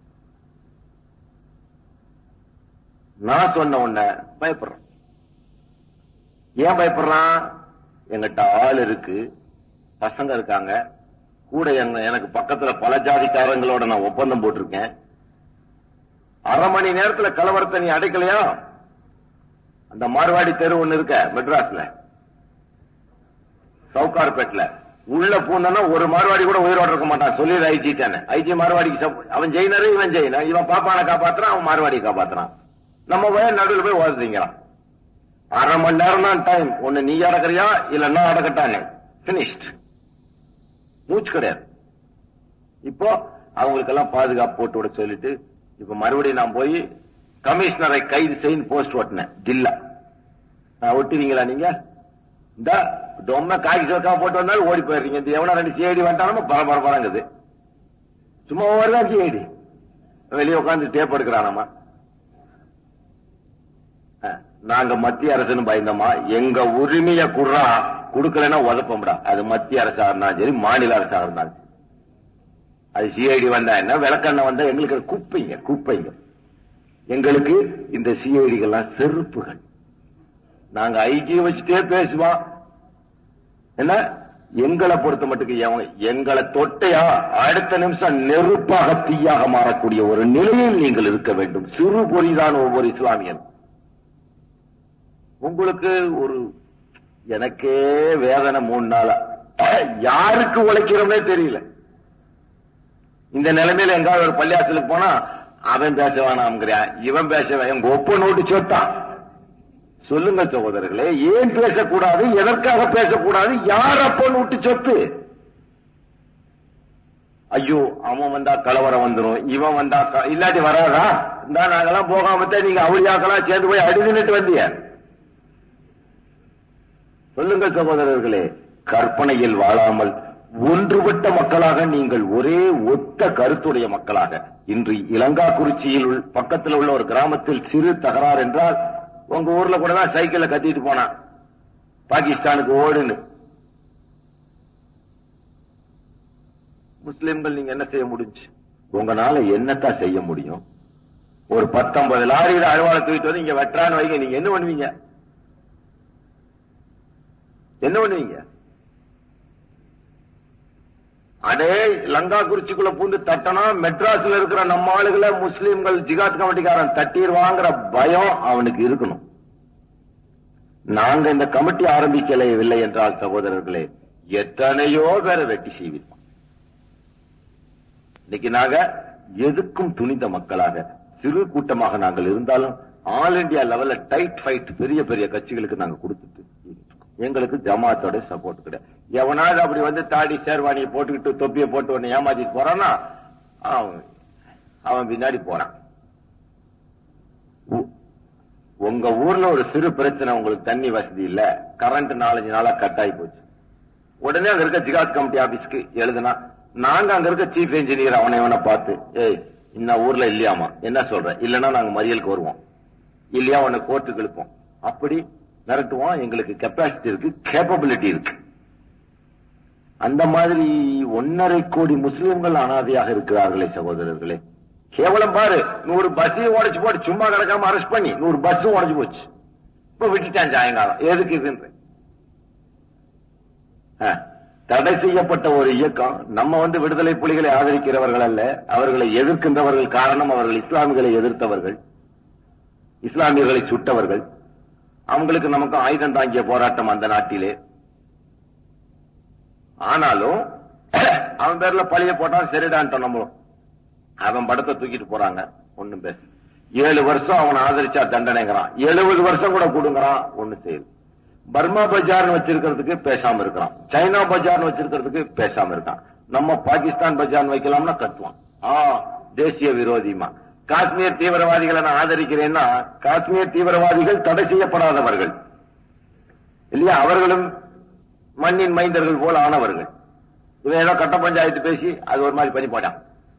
நான் சொன்ன உடனே பயப்படுறான் ஏன் பயப்படுறான் எங்கிட்ட ஆள் இருக்கு பசங்க இருக்காங்க கூட எங்க எனக்கு பக்கத்துல பல ஜாதிக்காரங்களோட நான் ஒப்பந்தம் போட்டிருக்கேன் அரை மணி நேரத்துல கலவரத்தை நீ அடைக்கலையா அந்த மார்வாடி தெரு ஒண்ணு இருக்க மெட்ராஸ்ல சவுகார்பேட்ல உள்ள பூந்தனா ஒரு மார்வாடி கூட உயிரோட இருக்க மாட்டான் சொல்லி ஐஜி தானே ஐஜி மார்வாடிக்கு சப்ப- அவன் ஜெயினரு இவன் ஜெயின இவன் பாப்பானை காப்பாத்துறான் அவன் மார்வாடி காப்பாத்துறான் நம்ம போய் நடுவில் போய் ஓதுறீங்கிறான் அரை மணி நேரம் தான் டைம் ஒண்ணு நீ அடக்குறியா இல்ல நான் அடக்கட்டானே பினிஷ்ட் மூச்சு கிடையாது இப்போ அவங்களுக்கெல்லாம் பாதுகாப்பு போட்டு விட சொல்லிட்டு இப்ப மறுபடியும் நான் போய் கமிஷனரை கைது செய்து போஸ்ட் ஓட்டினேன் தில்லா நான் ஒட்டுவீங்களா நீங்க இந்த தொம்ம காய்ச்சி சோக்கா போட்டு வந்தாலும் ஓடி போயிடுறீங்க இந்த எவனா ரெண்டு சிஐடி வந்துட்டாலும் பர பர பரங்குது சும்மா ஒவ்வொருதான் சிஐடி வெளியே உட்காந்து டேப் எடுக்கிறானாமா அஹ், நாங்க மத்திய அரசுன்னு பயந்தோமா எங்க உரிமைய குடுறா குடுக்கலைன்னா உதப்பம்டா அது மத்திய அரசா இருந்தாலும் சரி மாநில அரசா இருந்தாலும் சரி. அது சிஐடி வந்தா என்ன விளக்கண்ண வந்தா எங்களுக்கு அது குப்பைங்க குப்பைங்க எங்களுக்கு இந்த சிஐடிகள்லாம் செருப்புகள் நாங்க ஐஜி வச்சுட்டே பேசுவோம் என்ன எங்களை பொறுத்த மட்டுக்கு எவன் எங்களை தொட்டையா அடுத்த நிமிஷம் நெருப்பாக தீயாக மாறக்கூடிய ஒரு நிலையில் நீங்கள் இருக்க வேண்டும் சிறு பொறிதான் ஒவ்வொரு இஸ்லாமியன் உங்களுக்கு ஒரு எனக்கே வேதனை மூணு நாளா யாருக்கு உழைக்கிறோம்னே தெரியல இந்த நிலைமையில எங்காவது ஒரு பள்ளியாசலுக்கு போனா அவன் பேச வேணாம்ங்கிறான் இவன் பேச வே- எங்க ஒப்ப நோட்டு சொத்தான் சொல்லுங்க சகோதரர்களே ஏன் பேசக்கூடாது எதற்காக பேசக்கூடாது யார் அப்போ நோட்டு சொத்து ஐயோ அவன் வந்தா கலவரம் வந்துரும் இவன் வந்தா க- இல்லாட்டி வராதா இந்த நாங்கெல்லாம் போகாமத்தான் நீங்க அவளியாக்கெல்லாம் சேர்ந்து போய் அடிதுன்னுட்டு வந்தீங்க சொல்லுங்க சகோதரர்களே கற்பனையில் வாழாமல் ஒன்றுபட்ட மக்களாக நீங்கள் ஒரே ஒத்த கருத்துடைய மக்களாக இன்று இலங்காக்குறிச்சியில் உள்- பக்கத்தில் உள்ள ஒரு கிராமத்தில் சிறு தகராறு என்றால் உங்க ஊர்ல கூட தான் சைக்கிள்ல கத்திட்டு போனான் பாகிஸ்தானுக்கு ஓடுன்னு முஸ்லிம்கள் நீங்க என்ன செய்ய முடிஞ்சு உங்களால என்னத்தான் செய்ய முடியும் ஒரு பத்தொன்பது லாரியில அழுவாலை தூக்கிட்டு வந்து இங்க வெட்டுறான்னு வைங்க நீங்க என்ன பண்ணுவீங்க என்ன பண்ணுவீங்க அடே லங்கா குறிச்சிக்குள்ள பூந்து தட்டனா மெட்ராஸ்ல இருக்கிற நம்ம ஆளுகளை முஸ்லிம்கள் ஜிகாத் கமிட்டிக்காரன் தட்டிடுவாங்கிற பயம் அவனுக்கு இருக்கணும் நாங்க இந்த கமிட்டி ஆரம்பிக்கலையில்லை என்றால் சகோதரர்களே எத்தனையோ பேரை வெட்டி செய்விப்போம் இன்னைக்கு நாங்க எதுக்கும் துணிந்த மக்களாக சிறு கூட்டமாக நாங்கள் இருந்தாலும் ஆல் இந்தியா லெவல்ல டைட் ஃபைட் பெரிய பெரிய கட்சிகளுக்கு நாங்க கொடுத்துட்டு இருக்கோம். எங்களுக்கு ஜமாத்தோட சப்போர்ட் கிடையாது எவனாவது அப்படி வந்து தாடி சேர்வாணியை போட்டுக்கிட்டு தொப்பியை போட்டு உடனே ஏமாத்திட்டு போறான்னா அவன் அவன் பின்னாடி போறான் உ- உங்க ஊர்ல ஒரு சிறு பிரச்சனை உங்களுக்கு தண்ணி வசதி இல்ல கரண்ட் நாலஞ்சு நாளா கட் ஆகி போச்சு உடனே அங்க இருக்க ஜிகாத் கமிட்டி ஆபீஸ்க்கு எழுதுனா நாங்க அங்க இருக்க சீஃப் இன்ஜினியர் அவனை இவனை பார்த்து ஏய் இந்த ஊர்ல இல்லையாமா என்ன சொல்ற இல்லன்னா நாங்க மறியலுக்கு வருவோம் இல்லையா உன்னை கோர்ட்டுக்கு இழுப்போம் அப்படி மிரட்டுவோம் எங்களுக்கு கெப்பாசிட்டி இருக்கு கேப்பபிலிட்டி இருக்கு அந்த மாதிரி ஒன்னரை கோடி முஸ்லிம்கள் அனாதையாக இருக்கிறார்களே சகோதரர்களே கேவலம் பாரு நூறு பஸ்ஸையும் உடைச்சு போட்டு சும்மா கிடக்காம அரெஸ்ட் பண்ணி நூறு பஸ்ஸும் உடைச்சு போச்சு இப்ப விட்டுட்டான் சாயங்காலம் எதுக்கு இதுன்ற ஆ, தடை செய்யப்பட்ட ஒரு இயக்கம் நம்ம வந்து விடுதலை புலிகளை ஆதரிக்கிறவர்கள் அல்ல அவர்களை எதிர்க்கின்றவர்கள் காரணம் அவர்கள் இஸ்லாமிகளை எதிர்த்தவர்கள் இஸ்லாமியர்களை சுட்டவர்கள் அவங்களுக்கு நமக்கு ஆயுதம் தாங்கிய போராட்டம் அந்த நாட்டிலே ஆனாலும் அவன் பேர்ல பழிய போட்டான் சரிடான்ட்டோம் நம்மளும் அவன் படத்தை தூக்கிட்டு போறாங்க ஒண்ணும் பேச ஏழு வருஷம் அவனை ஆதரிச்சா தண்டனைங்கிறான் எழுபது வருஷம் கூட கொடுங்கறான் ஒண்ணு செய்யுது பர்மா பஜார்னு வச்சிருக்கிறதுக்கு பேசாம இருக்கிறான் சைனா பஜார்னு வச்சிருக்கிறதுக்கு பேசாம இருக்கான் நம்ம பாகிஸ்தான் பஜார்னு வைக்கலாம்னா கத்துவான் ஆ தேசிய விரோதிமா காஷ்மீர் தீவிரவாதிகளை நான் ஆதரிக்கிறேன்னா காஷ்மீர் தீவிரவாதிகள் தடை செய்யப்படாதவர்கள் இல்லையா அவர்களும் மண்ணின் மைந்தர்கள் போல ஆனவர்கள் இவன் ஏதோ கட்ட பஞ்சாயத்து பேசி அது ஒரு மாதிரி பண்ணி போட்டான்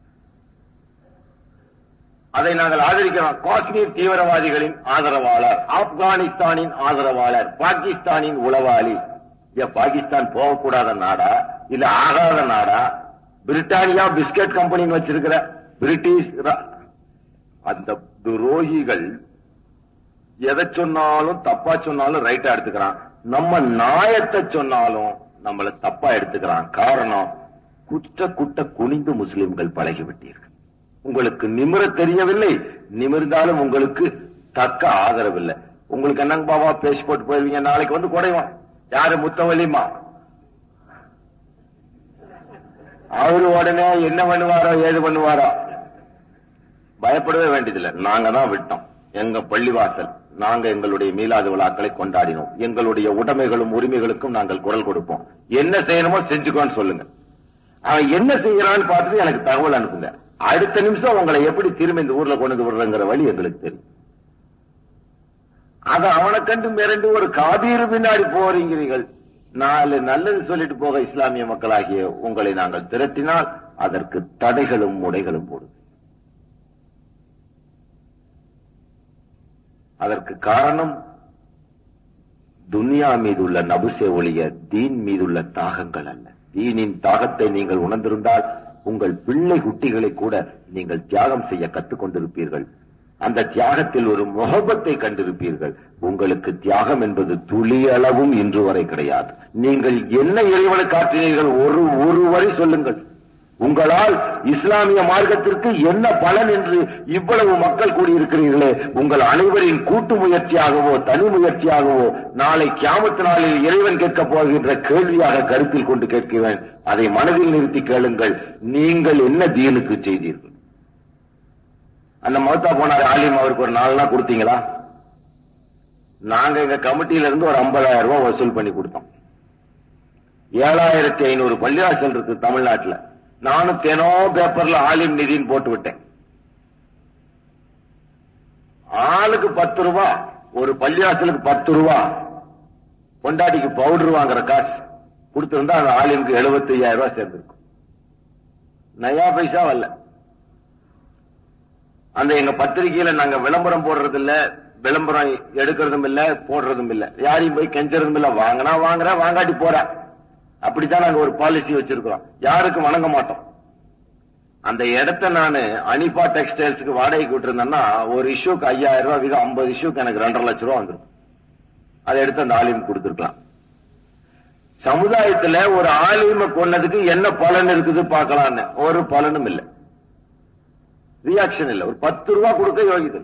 அதை நாங்கள் ஆதரிக்கிறோம் காஷ்மீர் தீவிரவாதிகளின் ஆதரவாளர் ஆப்கானிஸ்தானின் ஆதரவாளர் பாகிஸ்தானின் உளவாளி ஏன் பாகிஸ்தான் போகக்கூடாத நாடா இல்ல ஆகாத நாடா பிரிட்டானியா பிஸ்கட் கம்பெனின்னு வச்சிருக்கிற பிரிட்டிஷ் ர- அந்த துரோகிகள் எதை சொன்னாலும் தப்பா சொன்னாலும் ரைட்டா எடுத்துக்கிறான் நம்ம நியாயத்தை சொன்னாலும் நம்மள தப்பா எடுத்துக்கிறான் காரணம் குற்ற குட்ட குனிந்து முஸ்லிம்கள் பழகிவிட்டீர்கள் உங்களுக்கு நிமிர தெரியவில்லை நிமிர்ந்தாலும் உங்களுக்கு தக்க ஆதரவில்லை உங்களுக்கு என்னங்க பாபா பேசி போட்டு போயிருவீங்க நாளைக்கு வந்து குறைவான் யாரு முத்தவலிமா அவரு உடனே என்ன பண்ணுவாரோ ஏது பண்ணுவாரோ பயப்படவே வேண்டியதில்லை நாங்க தான் விட்டோம் எங்க பள்ளிவாசல் நாங்க எங்களுடைய மீளாது விழாக்களை கொண்டாடினோம் எங்களுடைய உடைமைகளும் உரிமைகளுக்கும் நாங்கள் குரல் கொடுப்போம் என்ன செய்யணுமோ செஞ்சுக்கோன்னு சொல்லுங்க அவன் என்ன செய்யறான்னு பார்த்துட்டு எனக்கு தகவல் அனுப்புங்க அடுத்த நிமிஷம் உங்களை எப்படி திரும்ப இந்த ஊர்ல கொண்டு வந்து விடுறங்கிற வழி எங்களுக்கு தெரியும் அத அவனை கண்டு மிரண்டு ஒரு காபீர் பின்னாடி போறீங்கிறீர்கள் நாலு நல்லது சொல்லிட்டு போக இஸ்லாமிய மக்களாகிய உங்களை நாங்கள் திரட்டினால் அதற்கு தடைகளும் முடைகளும் போடும் அதற்கு காரணம் துன்யா மீதுள்ள நபுசே ஒழிய தீன் மீதுள்ள தாகங்கள் அல்ல தீனின் தாகத்தை நீங்கள் உணர்ந்திருந்தால் உங்கள் பிள்ளை குட்டிகளை கூட நீங்கள் தியாகம் செய்ய கற்றுக் கொண்டிருப்பீர்கள் அந்த தியாகத்தில் ஒரு முகபத்தை கண்டிருப்பீர்கள் உங்களுக்கு தியாகம் என்பது துளி அளவும் இன்று வரை கிடையாது நீங்கள் என்ன இறைவனை காட்டினீர்கள் ஒரு ஒரு வரி சொல்லுங்கள் உங்களால் இஸ்லாமிய மார்க்கத்திற்கு என்ன பலன் என்று இவ்வளவு மக்கள் கூடியிருக்கிறீர்களே உங்கள் அனைவரின் கூட்டு முயற்சியாகவோ தனி முயற்சியாகவோ நாளை கியாமத்து நாளில் இறைவன் கேட்கப் போகின்ற கேள்வியாக கருத்தில் கொண்டு கேட்கிறேன் அதை மனதில் நிறுத்தி கேளுங்கள் நீங்கள் என்ன தீனுக்கு செய்தீர்கள் அந்த மௌத்தா போனார் ஆலிம் அவருக்கு ஒரு நாலு நாள் கொடுத்தீங்களா நாங்க எங்க கமிட்டியில இருந்து ஒரு ஐம்பதாயிரம் ரூபாய் வசூல் பண்ணி கொடுத்தோம் ஏழாயிரத்தி ஐநூறு பள்ளிவாசல் இருக்கு தமிழ்நாட்டுல நானும் தினோ பேப்பர்ல ஆலிம் நிதின்னு போட்டு விட்டேன் ஆளுக்கு பத்து ரூபா ஒரு பள்ளிவாசலுக்கு பத்து ரூபா பொண்டாட்டிக்கு பவுடர் வாங்குற காசு கொடுத்திருந்தா அந்த ஆலிமுக்கு எழுபத்தி ஐயாயிரம் ரூபாய் சேர்ந்திருக்கும் நயா பைசா வரல அந்த எங்க பத்திரிகையில நாங்க விளம்பரம் போடுறது இல்ல விளம்பரம் எடுக்கிறதும் இல்ல போடுறதும் இல்ல யாரையும் போய் கெஞ்சறதும் இல்ல வாங்கினா வாங்குற வாங்காட்டி போற அப்படித்தான் நாங்க ஒரு பாலிசி வச்சிருக்கிறோம் யாருக்கும் வணங்க மாட்டோம் அந்த இடத்த நானு அனிபா டெக்ஸ்டைல்ஸ்க்கு வாடகைக்கு விட்டுருந்தேன்னா ஒரு இஷ்யூக்கு ஐயாயிரம் ரூபாய் வீதம் ஐம்பது இஷ்யூக்கு எனக்கு ரெண்டரை லட்சம் ரூபாய் வந்துடும் அதை எடுத்து அந்த ஆலிம் கொடுத்துருக்கலாம் சமுதாயத்துல ஒரு ஆலிம கொன்னதுக்கு என்ன பலன் இருக்குது பார்க்கலான்னு ஒரு பலனும் இல்லை ரியாக்ஷன் இல்ல ஒரு பத்து ரூபா கொடுக்க யோகிதல்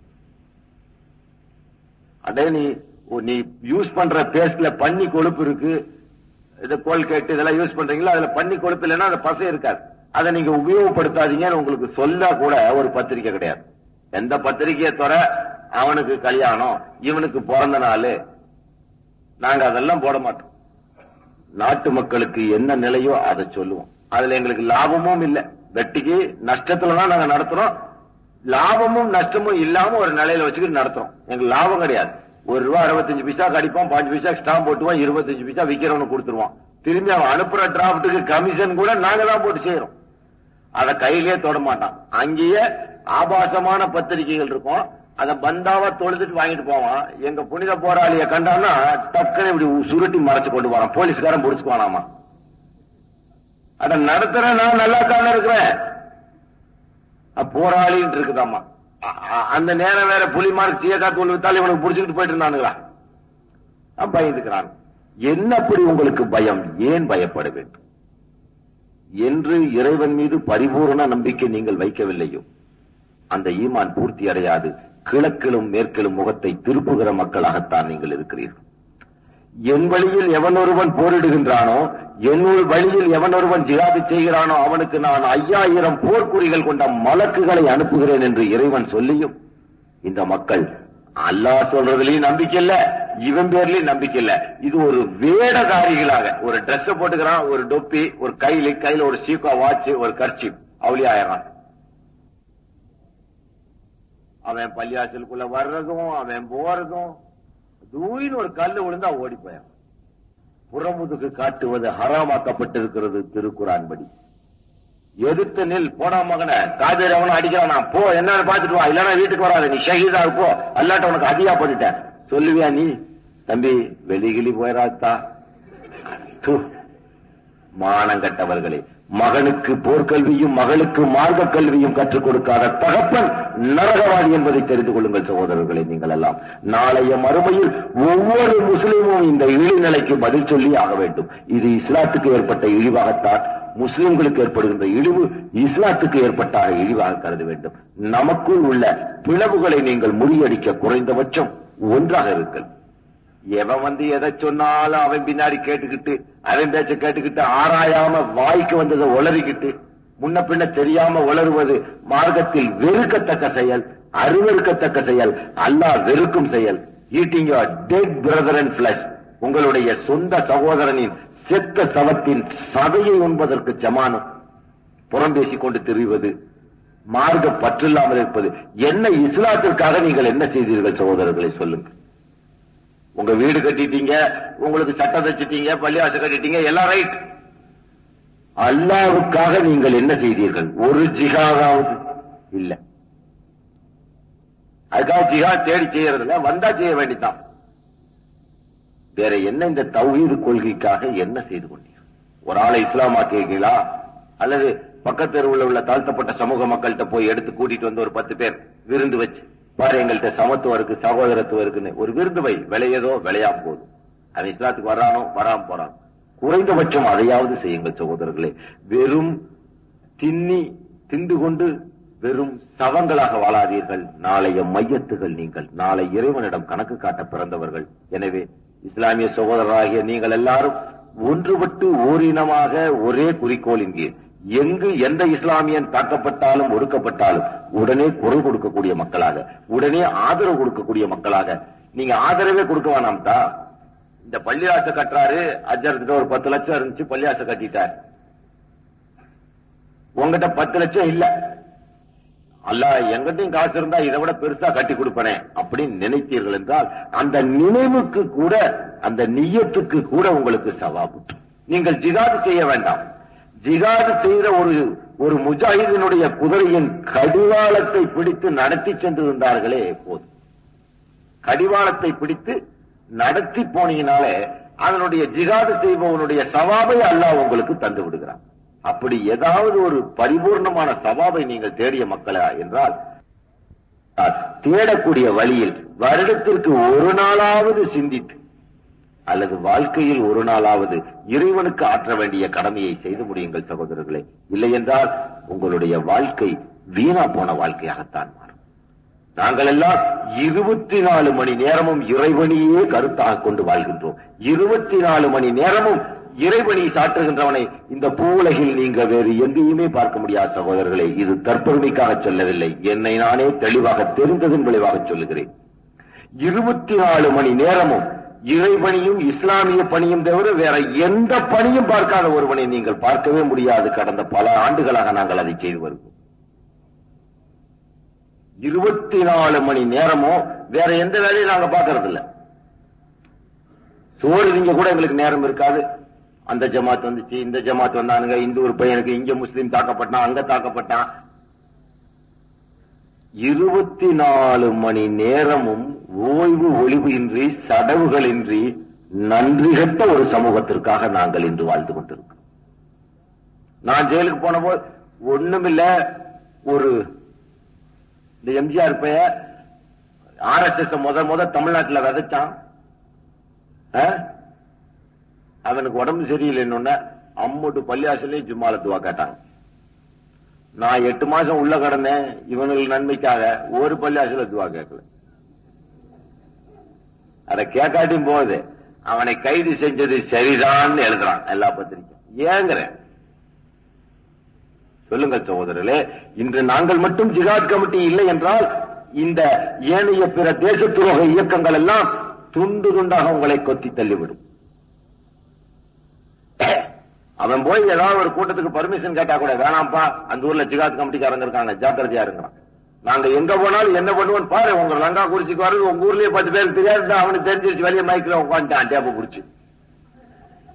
அடே நீ நீ யூஸ் பண்ற பேஸ்ட்ல பண்ணி கொழுப்பு இருக்கு இந்த கோல்கேட் இதெல்லாம் யூஸ் பண்றீங்களா அதுல பண்ணி கொழுப்பு இல்லைன்னா அந்த பசை இருக்காது அதை நீங்க உபயோகப்படுத்தாதீங்கன்னு உங்களுக்கு சொல்ல கூட ஒரு பத்திரிக்கை கிடையாது எந்த பத்திரிக்கையை தவிர அவனுக்கு கல்யாணம் இவனுக்கு பிறந்த நாள் நாங்க அதெல்லாம் போட மாட்டோம் நாட்டு மக்களுக்கு என்ன நிலையோ அதை சொல்லுவோம் அதுல எங்களுக்கு லாபமும் இல்ல வெட்டிக்கு நஷ்டத்துல தான் நாங்க நடத்துறோம் லாபமும் நஷ்டமும் இல்லாம ஒரு நிலையில வச்சுக்கிட்டு நடத்துறோம் எங்களுக்கு லாபம் கிடையாது ஒரு ரூபா அறுபத்தஞ்சு பைசா கடிப்போம் பாஞ்சு பைசா ஸ்டாம்ப் போட்டுவோம் இருபத்தஞ்சு பைசா விக்கிறவனுக்கு கொடுத்துருவோம் திரும்பி அவன் அனுப்புற டிராப்டுக்கு கமிஷன் கூட நாங்க தான் போட்டு செய்யறோம் அத கையிலேயே தொட மாட்டான் அங்கேயே ஆபாசமான பத்திரிகைகள் இருக்கும் அத பந்தாவா தொழுதுட்டு வாங்கிட்டு போவான் எங்க புனித போராளிய கண்டான்னா டக்குன்னு இப்படி சுருட்டி மறைச்சு கொண்டு போறான் போலீஸ்காரன் புடிச்சுக்குவானாமா அத நடத்துற நான் நல்லா தானே இருக்கிறேன் அஹ் போராளின்னு இருக்குதாமா அ- அ- அந்த நேரம் வேற புலி மார்க் சீயக்கா தூள் வித்தாலும் இவனுக்கு புடிச்சுக்கிட்டு போயிட்டு இருந்தானுங்களா அஹ் பயந்துக்கிறான் என்ன அப்படி உங்களுக்கு பயம் ஏன் பயப்பட வேண்டும் என்று இறைவன் மீது பரிபூரண நம்பிக்கை நீங்கள் வைக்கவில்லையோ அந்த ஈமான் பூர்த்தி அடையாது கிழக்கிலும் மேற்கிலும் முகத்தை திருப்புகிற மக்களாகத்தான் நீங்கள் இருக்கிறீர்கள் என் வழியில் எவன் ஒருவன் போரிடுகின்றானோ என் வழியில் எவன் ஒருவன் ஜிகாது செய்கிறானோ அவனுக்கு நான் ஐயாயிரம் போர்க்குறிகள் கொண்ட மலக்குகளை அனுப்புகிறேன் என்று இறைவன் சொல்லியும் இந்த மக்கள் அல்லாஹ் சொல்றதுலயும் நம்பிக்கை இல்ல இவன் பேர்லயும் நம்பிக்கை இல்ல இது ஒரு வேடதாரிகளாக ஒரு Dress போட்டுக்கிறான் ஒரு டொப்பி ஒரு கையில கையில ஒரு சீக்கா வாட்ச் ஒரு கர்ச்சி அவளி ஆயிரம் அவன் பள்ளியாசலுக்குள்ள வர்றதும் அவன் போறதும் தூயின்னு ஒரு கல்லு விழுந்தா ஓடி போயான் புறமுதுகு காட்டுவது ஹராமாக்கப்பட்டிருக்கிறது திருக்குறான் படி எதிர்த்து நில் போடா மகன காதேரி அவனை அடிக்கிறான் நான் போ என்னன்னு பாத்துட்டு வா இல்லன்னா வீட்டுக்கு வராத நீ ஷஹீதா போ அல்லாட்ட உனக்கு அதிகா பண்ணிட்டேன் சொல்லுவியா நீ தம்பி வெளிகிளி போயிடாத்தா து. மானங்கட்டவர்களே மகனுக்கு போர்க்கல்வியும் மகளுக்கு மார்க்க கல்வியும் கற்றுக் கொடுக்காத தகப்பன் நரகவாதி என்பதை தெரிந்து கொள்ளுங்கள் சகோதரர்களே நீங்கள் எல்லாம் நாளைய மறுமையில் ஒவ்வொரு முஸ்லிமும் இந்த இழிநிலைக்கு பதில் சொல்லி ஆக வேண்டும் இது இஸ்லாத்துக்கு ஏற்பட்ட இழிவாகத்தான் முஸ்லிம்களுக்கு ஏற்படுகின்ற இழிவு இஸ்லாத்துக்கு ஏற்பட்ட இழிவாக கருத வேண்டும் நமக்குள் உள்ள பிளவுகளை நீங்கள் முறியடிக்க குறைந்தபட்சம் ஒன்றாக இருக்கல் எவன் வந்து எதை சொன்னாலும் அவன் பின்னாடி கேட்டுக்கிட்டு அவன் பேச்ச கேட்டுக்கிட்டு ஆராயாம வாய்க்கு வந்ததை உளறிக்கிட்டு முன்ன பின்ன தெரியாம உளறுவது மார்க்கத்தில் வெறுக்கத்தக்க செயல் அருவருக்கத்தக்க செயல் அல்லாஹ் வெறுக்கும் செயல் eating your dead brother and plus உங்களுடைய சொந்த சகோதரனின் செத்த சவத்தின் சதையை உண்பதற்கு சமானம் புறம் பேசிக் கொண்டு திரிவது மார்க்க பற்றில்லாமல் இருப்பது என்ன இஸ்லாத்திற்காக நீங்கள் என்ன செய்தீர்கள் சகோதரர்களை சொல்லுங்கள் உங்க வீடு கட்டிட்டீங்க உங்களுக்கு சட்டம் தச்சுட்டீங்க பள்ளிவாசல் கட்டிட்டீங்க எல்லாம் ரைட் அல்லாவுக்காக நீங்கள் என்ன செய்தீர்கள் ஒரு ஜிகாதாவது இல்ல அதுக்காக ஜிகா தேடி செய்யறதுல வந்தா செய்ய வேண்டித்தான் வேற என்ன இந்த தௌஹீது கொள்கைக்காக என்ன செய்து கொண்டீங்க ஒரு ஆளை இஸ்லாமாக்கீங்களா அல்லது பக்கத்தெருவுல உள்ள தாழ்த்தப்பட்ட சமூக மக்கள்கிட்ட போய் எடுத்து கூட்டிட்டு வந்து ஒரு பத்து பேர் விருந்து வச்சு பாரு எங்கள்கிட்ட சமத்துவம் இருக்கு சகோதரத்துவம் இருக்குன்னு ஒரு விருந்து வை விளையதோ விளையாம போதும் அவன் இஸ்லாத்துக்கு வரானோ வராம போறான் குறைந்தபட்சம் அதையாவது செய்யுங்கள் சகோதரர்களே வெறும் தின்னி திண்டு கொண்டு வெறும் சவங்களாக வாழாதீர்கள் நாளைய மையத்துகள் நீங்கள் நாளை இறைவனிடம் கணக்கு காட்ட பிறந்தவர்கள் எனவே இஸ்லாமிய சகோதரராகிய நீங்கள் எல்லாரும் ஒன்றுபட்டு ஓரினமாக ஒரே குறிக்கோளின் கீழ் எங்கு எந்த இஸ்லாமியன் தாக்கப்பட்டாலும் ஒடுக்கப்பட்டாலும் உடனே குரல் கொடுக்கக்கூடிய மக்களாக உடனே ஆதரவு கொடுக்கக்கூடிய மக்களாக நீங்க ஆதரவே கொடுக்க வேணாம்தா இந்த பள்ளியாசை கட்டுறாரு அஜர்கிட்ட ஒரு பத்து லட்சம் இருந்துச்சு பள்ளியாசை கட்டிட்டார் உங்ககிட்ட பத்து லட்சம் இல்ல அல்ல எங்கிட்டையும் காசு இருந்தா இதை விட பெருசா கட்டி கொடுப்பனே அப்படின்னு நினைத்தீர்கள் என்றால் அந்த நினைவுக்கு கூட அந்த நியத்துக்கு கூட உங்களுக்கு சவாபு நீங்கள் ஜிகாது செய்ய வேண்டாம் ஜிகாது செய்த ஒரு ஒரு முஜாஹிதினுடைய குதிரையின் கடிவாளத்தை பிடித்து நடத்தி சென்றிருந்தார்களே போதும் கடிவாளத்தை பிடித்து நடத்தி போனீங்கனாலே அதனுடைய ஜிகாது செய்பவனுடைய சவாபை அல்லாஹ் உங்களுக்கு தந்து விடுகிறான் அப்படி ஏதாவது ஒரு பரிபூர்ணமான சவாபை நீங்கள் தேடிய மக்களா என்றால் தேடக்கூடிய வழியில் வருடத்திற்கு ஒரு நாளாவது சிந்தித்து அல்லது வாழ்க்கையில் ஒரு நாளாவது இறைவனுக்கு ஆற்ற வேண்டிய கடமையை செய்து முடியுங்கள் சகோதரர்களே இல்லை என்றால் உங்களுடைய வாழ்க்கை வீணா போன வாழ்க்கையாகத்தான் மாறும் நாங்கள் எல்லாம் இருபத்தி நாலு மணி நேரமும் இறைவனையே கருத்தாக கொண்டு வாழ்கின்றோம் இருபத்தி நாலு மணி நேரமும் இறைவனை சாற்றுகின்றவனை இந்த பூவுலகில் நீங்க வேறு எங்கேயுமே பார்க்க முடியாத சகோதரர்களே இது தற்பெருமைக்காக சொல்லவில்லை என்னை நானே தெளிவாக தெரிந்ததன் விளைவாக சொல்லுகிறேன் இருபத்தி நாலு மணி நேரமும் இறைபணியும் இஸ்லாமிய பணியும் தவிர வேற எந்த பணியும் பார்க்காத ஒருவனை நீங்கள் பார்க்கவே முடியாது கடந்த பல ஆண்டுகளாக நாங்கள் அதை செய்து வருகிறோம் இருபத்தி நாலு மணி நேரமும் வேற எந்த வேலையும் நாங்க பார்க்கறது இல்ல சோறு திங்க கூட எங்களுக்கு நேரம் இருக்காது அந்த ஜமாத் வந்துச்சு இந்த ஜமாத் வந்தானுங்க இந்த ஒரு பையனுக்கு இங்க முஸ்லீம் தாக்கப்பட்டான் அங்க தாக்கப்பட்டான் இருபத்தி நாலு மணி நேரமும் ஓய்வு ஒளிவு இன்றி சடவுகளின்றி நன்றி கட்ட ஒரு சமூகத்திற்காக நாங்கள் இன்று வாழ்ந்து கொண்டிருக்கோம் நான் ஜெயிலுக்கு போன போது ஒண்ணுமில்ல ஒரு இந்த எம்ஜிஆர் பைய ஆர்எஸ்எஸ் முத முத தமிழ்நாட்டில் விதைச்சான் ஆ? அவனுக்கு உடம்பு சரியில்லைன்னு அம்முட்டு பள்ளியாசலையும் ஜும்மால துவா கேட்டாங்க நான் எட்டு மாசம் உள்ள கடந்தேன் இவனுக்கு நன்மைக்காக ஒரு பள்ளியாசல துவா கேட்கல அத கேட்காட்டியும் போகுது அவனை கைது செஞ்சது சரிதான் எழுதுறான் எல்லா பத்திரிக்கையும் ஏங்குறேன் சொல்லுங்கள் சகோதரர்களே இன்று நாங்கள் மட்டும் ஜிகாத் கமிட்டி இல்லை என்றால் இந்த ஏனைய பிற தேச துரோக இயக்கங்கள் எல்லாம் துண்டு துண்டாக உங்களை கொத்தி தள்ளிவிடும் அவன் போய் ஏதாவது ஒரு கூட்டத்துக்கு பர்மிஷன் கேட்டா கூட வேணாம்ப்பா அந்த ஊர்ல ஜிகாத் கமிட்டிக்காரங்க இருக்காங்க ஜாக்கிரதையா இருக்கிறான் நாங்க எங்க போனாலும் என்ன பண்ணுவோம் பாரு உங்க லங்கா குறிச்சிக்கு வர்றது உங்க ஊர்லயே பத்து பேருக்கு தெரியாது அவனுக்கு தெரிஞ்சிருச்சு வெளியே மைக்கில் உட்காந்துட்டான் டேப்ப குடிச்சு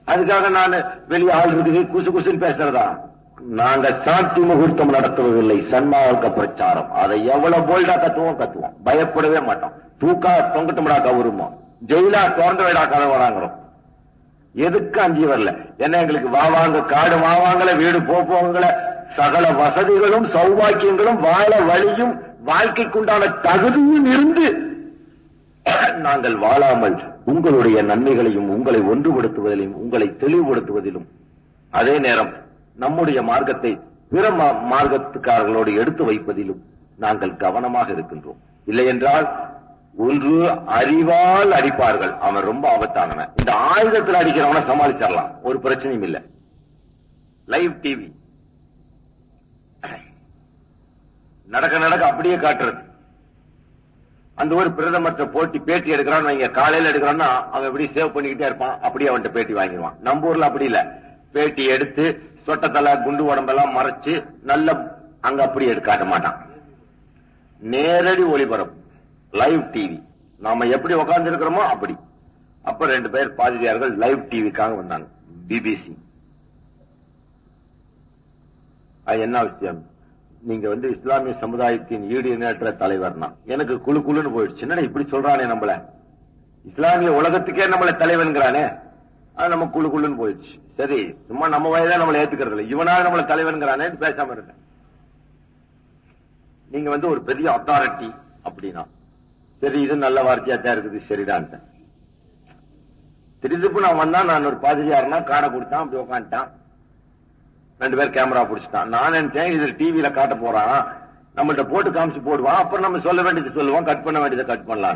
அதுக்காக நான் வெளியே ஆள் இருக்குது குசு குசுன்னு பேசுறதா நாங்க சாந்தி முகூர்த்தம் நடத்துவதில்லை சன்மார்க்க பிரச்சாரம் அதை எவ்வளவு போல்டா கத்துவோம் கத்துவோம் பயப்படவே மாட்டோம் தூக்கா தொங்கட்டும்டா கவுருமோ ஜெயிலா திறந்து விடா கதை வராங்கிறோம் எதுக்கு அஞ்சி வரல என்ன எங்களுக்கு வா வாங்க காடு வாவாங்கள வீடு போப்போங்கள சகல வசதிகளும் சௌபாக்கியங்களும் வாழ வழியும் வாழ்க்கைக்குண்டான தகுதியும் இருந்து நாங்கள் வாழாமல் உங்களுடைய நன்மைகளையும் உங்களை ஒன்றுபடுத்துவதிலும் உங்களை தெளிவுபடுத்துவதிலும் அதே நேரம் நம்முடைய மார்க்கத்தை பிற மா- மார்க்கத்துக்காரர்களோடு எடுத்து வைப்பதிலும் நாங்கள் கவனமாக இருக்கின்றோம் இல்லை என்றால் ஒன்று அறிவால் அடிப்பார்கள் அவன் ரொம்ப ஆபத்தானவன் இந்த ஆயுதத்தில் அடிக்கிறவனை சமாளிச்சிடலாம் ஒரு பிரச்சனையும் இல்லை லைவ் டிவி நடக்க நடக்க அப்படியே காட்டுறது அந்த ஒரு பிரதமர்கிட்ட போட்டி பேட்டி எடுக்கிறான் வைங்க காலையில எடுக்கிறான்னா அவன் எப்படி சேவ் பண்ணிக்கிட்டே இருப்பான் அப்படியே அவன்கிட்ட பேட்டி வாங்கிடுவான் நம்ம ஊர்ல அப்படி இல்ல பேட்டி எடுத்து சொட்டத்தலை குண்டு உடம்பெல்லாம் மறைச்சு நல்ல அங்க அப்படி எடுக்க காட்ட மாட்டான் நேரடி ஒளிபரப்பு லைவ் டிவி நாம எப்படி உட்கார்ந்து இருக்கிறோமோ அப்படி அப்ப ரெண்டு பேர் பாதிரியார்கள் லைவ் டிவிக்காக வந்தாங்க பிபிசி அது என்ன விஷயம் நீங்க வந்து இஸ்லாமிய சமுதாயத்தின் ஈடு இணையற்ற தலைவர்னா எனக்கு குழு குழுன்னு போயிடுச்சு என்னடா இப்படி சொல்றானே நம்மள இஸ்லாமிய உலகத்துக்கே நம்மள தலைவன்கிறானே அது நம்ம குழு குழுன்னு போயிடுச்சு சரி சும்மா நம்ம வயதா நம்மள ஏத்துக்கிறது இல்லை இவனா நம்மள தலைவன்கிறானே பேசாம இருக்க நீங்க வந்து ஒரு பெரிய அத்தாரிட்டி அப்படின்னா சரி இது நல்ல வார்த்தையா தான் இருக்குது சரிடான்ட்டு திருதிப்பு நான் வந்தா நான் ஒரு பாதிரியாருன்னா காடை கொடுத்தான் அப்படி உட்காந்துட்டான் ரெண்டு பேர் கேமரா பிடிச்சிட்டான் நான் நினைச்சேன் இது டிவியில காட்ட போறான் நம்மள்ட்ட போட்டு காமிச்சு போடுவான் அப்புறம் நம்ம சொல்ல வேண்டியது சொல்லுவோம் கட் பண்ண வேண்டியதை கட் பண்ணலாம்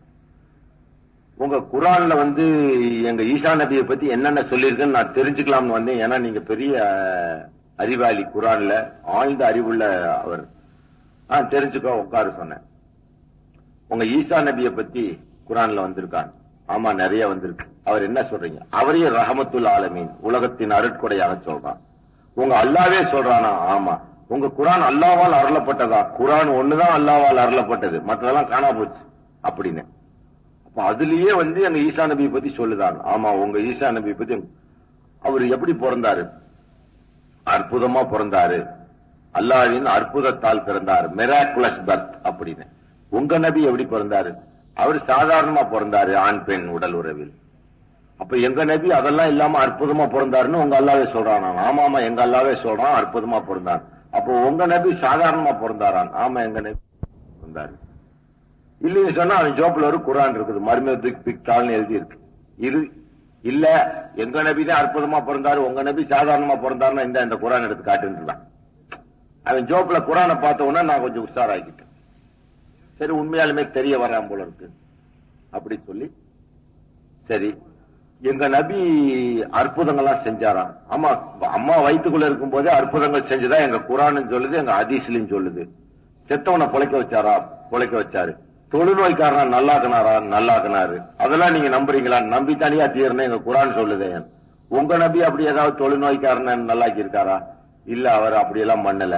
உங்க குரான்ல வந்து எங்க ஈசா நபியை பத்தி என்னென்ன சொல்லியிருக்குன்னு நான் தெரிஞ்சுக்கலாம்னு வந்தேன் ஏன்னா நீங்க பெரிய அஹ், அறிவாளி குரான்ல ஆழ்ந்த அறிவுள்ள அவர் ஆ தெரிஞ்சுக்கோ உட்காரு சொன்னேன் உங்க ஈசா நபியை பத்தி குரான்ல வந்திருக்கான் ஆமா நிறைய வந்திருக்கு அவர் என்ன சொல்றீங்க அவரையே ரஹமத்துல் ஆலமீன் உலகத்தின் அருட்கொடையாக சொல்றான் உங்க அல்லாவே சொல்றானா ஆமா உங்க குரான் அல்லாவால் அருளப்பட்டதா குரான் ஒண்ணுதான் அல்லாவால் அருளப்பட்டது மற்றதெல்லாம் காணா போச்சு அப்படின்னு அப்ப அதுலயே வந்து எங்க ஈசா நபியை பத்தி சொல்லுதான் ஆமா உங்க ஈசா நபியை பத்தி அவர் எப்படி பிறந்தாரு அற்புதமா பிறந்தாரு அல்லாஹ்வின் அற்புதத்தால் பிறந்தார் மெராக்குலஸ் பர்த் அப்படின்னு உங்க நபி எப்படி பிறந்தாரு அவர் சாதாரணமா பிறந்தாரு ஆண் பெண் உடல் உறவில் அப்ப எங்க நபி அதெல்லாம் இல்லாம அற்புதமா பிறந்தாருன்னு உங்க அல்லாவே சொல்றான் ஆமா ஆமா எங்க அல்லாவே சொல்றான் அற்புதமா பிறந்தார் அப்போ உங்க நபி சாதாரணமா பிறந்தாரான் ஆமா எங்க நபி பிறந்தாரு இல்லைன்னு சொன்னா அவன் ஜோப்ல ஒரு குரான் இருக்குது மர்மத்துக்கு பிக்தால்னு எழுதி இருக்கு இரு இல்ல எங்க நபி தான் அற்புதமா பிறந்தாரு உங்க நபி சாதாரணமா பிறந்தாருன்னா இந்த இந்த குரான் எடுத்து காட்டுன்றான் அவன் ஜோப்ல குரானை பார்த்த உடனே நான் கொஞ்சம் உஷாராக்கிட்டேன் சரி உண்மையாலுமே தெரிய வரான் போல இருக்கு அப்படி சொல்லி சரி எங்க நபி அற்புதங்கள்லாம் செஞ்சாராம் ஆமா அம்மா வயித்துக்குள்ள இருக்கும் போதே அற்புதங்கள் செஞ்சுதா எங்க குரான் சொல்லுது எங்க ஹதீஸ்லயும் சொல்லுது செத்தவனை பொழைக்க வச்சாரா பொழைக்க வச்சாரு தொழுநோய்க்காரனா நல்லாக்குனாரா நல்லாக்குனாரு அதெல்லாம் நீங்க நம்புறீங்களா நம்பி தனியா தீரணும் எங்க குரான் சொல்லுதே உங்க நபி அப்படி ஏதாவது தொழுநோய்க்காரன நல்லாக்கி இருக்காரா இல்ல அவர் அப்படியெல்லாம் பண்ணல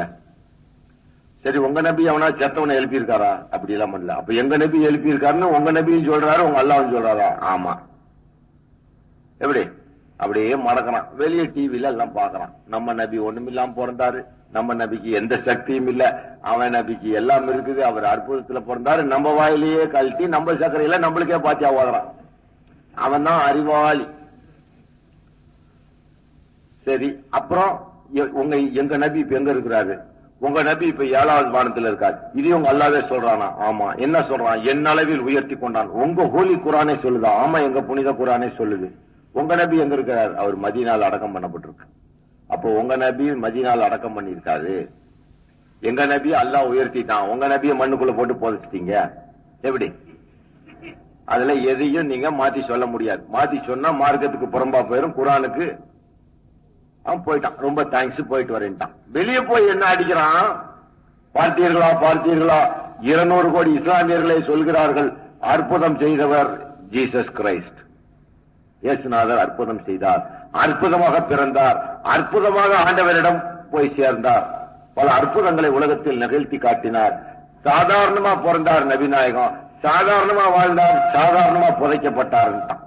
சரி உங்க நபி அவனா செத்தவனை எழுப்பி இருக்காரா அப்படி எல்லாம் பண்ணல அப்ப எங்க நபி எழுப்பி இருக்காருன்னு உங்க நபியும் சொல்றாரு உங்க அல்லாவும் சொல்றாரா ஆமா எப்படி அப்படியே மறக்கிறான் வெளியே டிவில எல்லாம் பாக்குறான் நம்ம நபி ஒண்ணுமில்லாம பிறந்தாரு நம்ம நபிக்கு எந்த சக்தியும் இல்ல அவன் நபிக்கு எல்லாம் இருக்குது அவர் அற்புதத்துல பிறந்தாரு நம்ம வாயிலேயே கழட்டி நம்ம சக்கரையில நம்மளுக்கே பாத்தியா ஓதுறான் அவன் தான் அறிவாளி சரி அப்புறம் எ- உங்க எங்க நபி இப்ப எங்க இருக்கிறாரு உங்க நபி இப்ப ஏழாவது வானத்துல இருக்காரு இது உங்க அல்லாவே சொல்றானா ஆமா என்ன சொல்றான் என் அளவில் உயர்த்தி கொண்டான் உங்க ஹோலி குரானே சொல்லுதா ஆமா எங்க புனித குரானே சொல்லுது உங்க நபி எங்க இருக்கிறார் அவர் மதியனால் அடக்கம் பண்ணப்பட்டிருக்கு அப்போ உங்க நபி மதியனால் அடக்கம் பண்ணிருக்காரு எங்க நபி அல்லாஹ் உயர்த்திட்டான் உங்க நபியை மண்ணுக்குள்ள போட்டு புதைச்சிட்டீங்க எப்படி அதுல எதையும் நீங்க மாத்தி சொல்ல முடியாது மாத்தி சொன்னா மார்க்கத்துக்கு புறம்பா போயிரும் குரானுக்கு அவன் போயிட்டான் ரொம்ப தேங்க்ஸ் போயிட்டு வரேன்ட்டான் வெளியே போய் என்ன அடிக்கிறான் பார்த்தீர்களா பார்த்தீர்களா இருநூறு கோடி இஸ்லாமியர்களை சொல்கிறார்கள் அற்புதம் செய்தவர் ஜீசஸ் கிரைஸ்ட் இயேசுநாதர் அற்புதம் செய்தார் அற்புதமாக பிறந்தார் அற்புதமாக ஆண்டவரிடம் போய் சேர்ந்தார் பல அற்புதங்களை உலகத்தில் நிகழ்த்தி காட்டினார் சாதாரணமா பிறந்தார் நபிநாயகம் சாதாரணமா வாழ்ந்தார் சாதாரணமா புதைக்கப்பட்டார்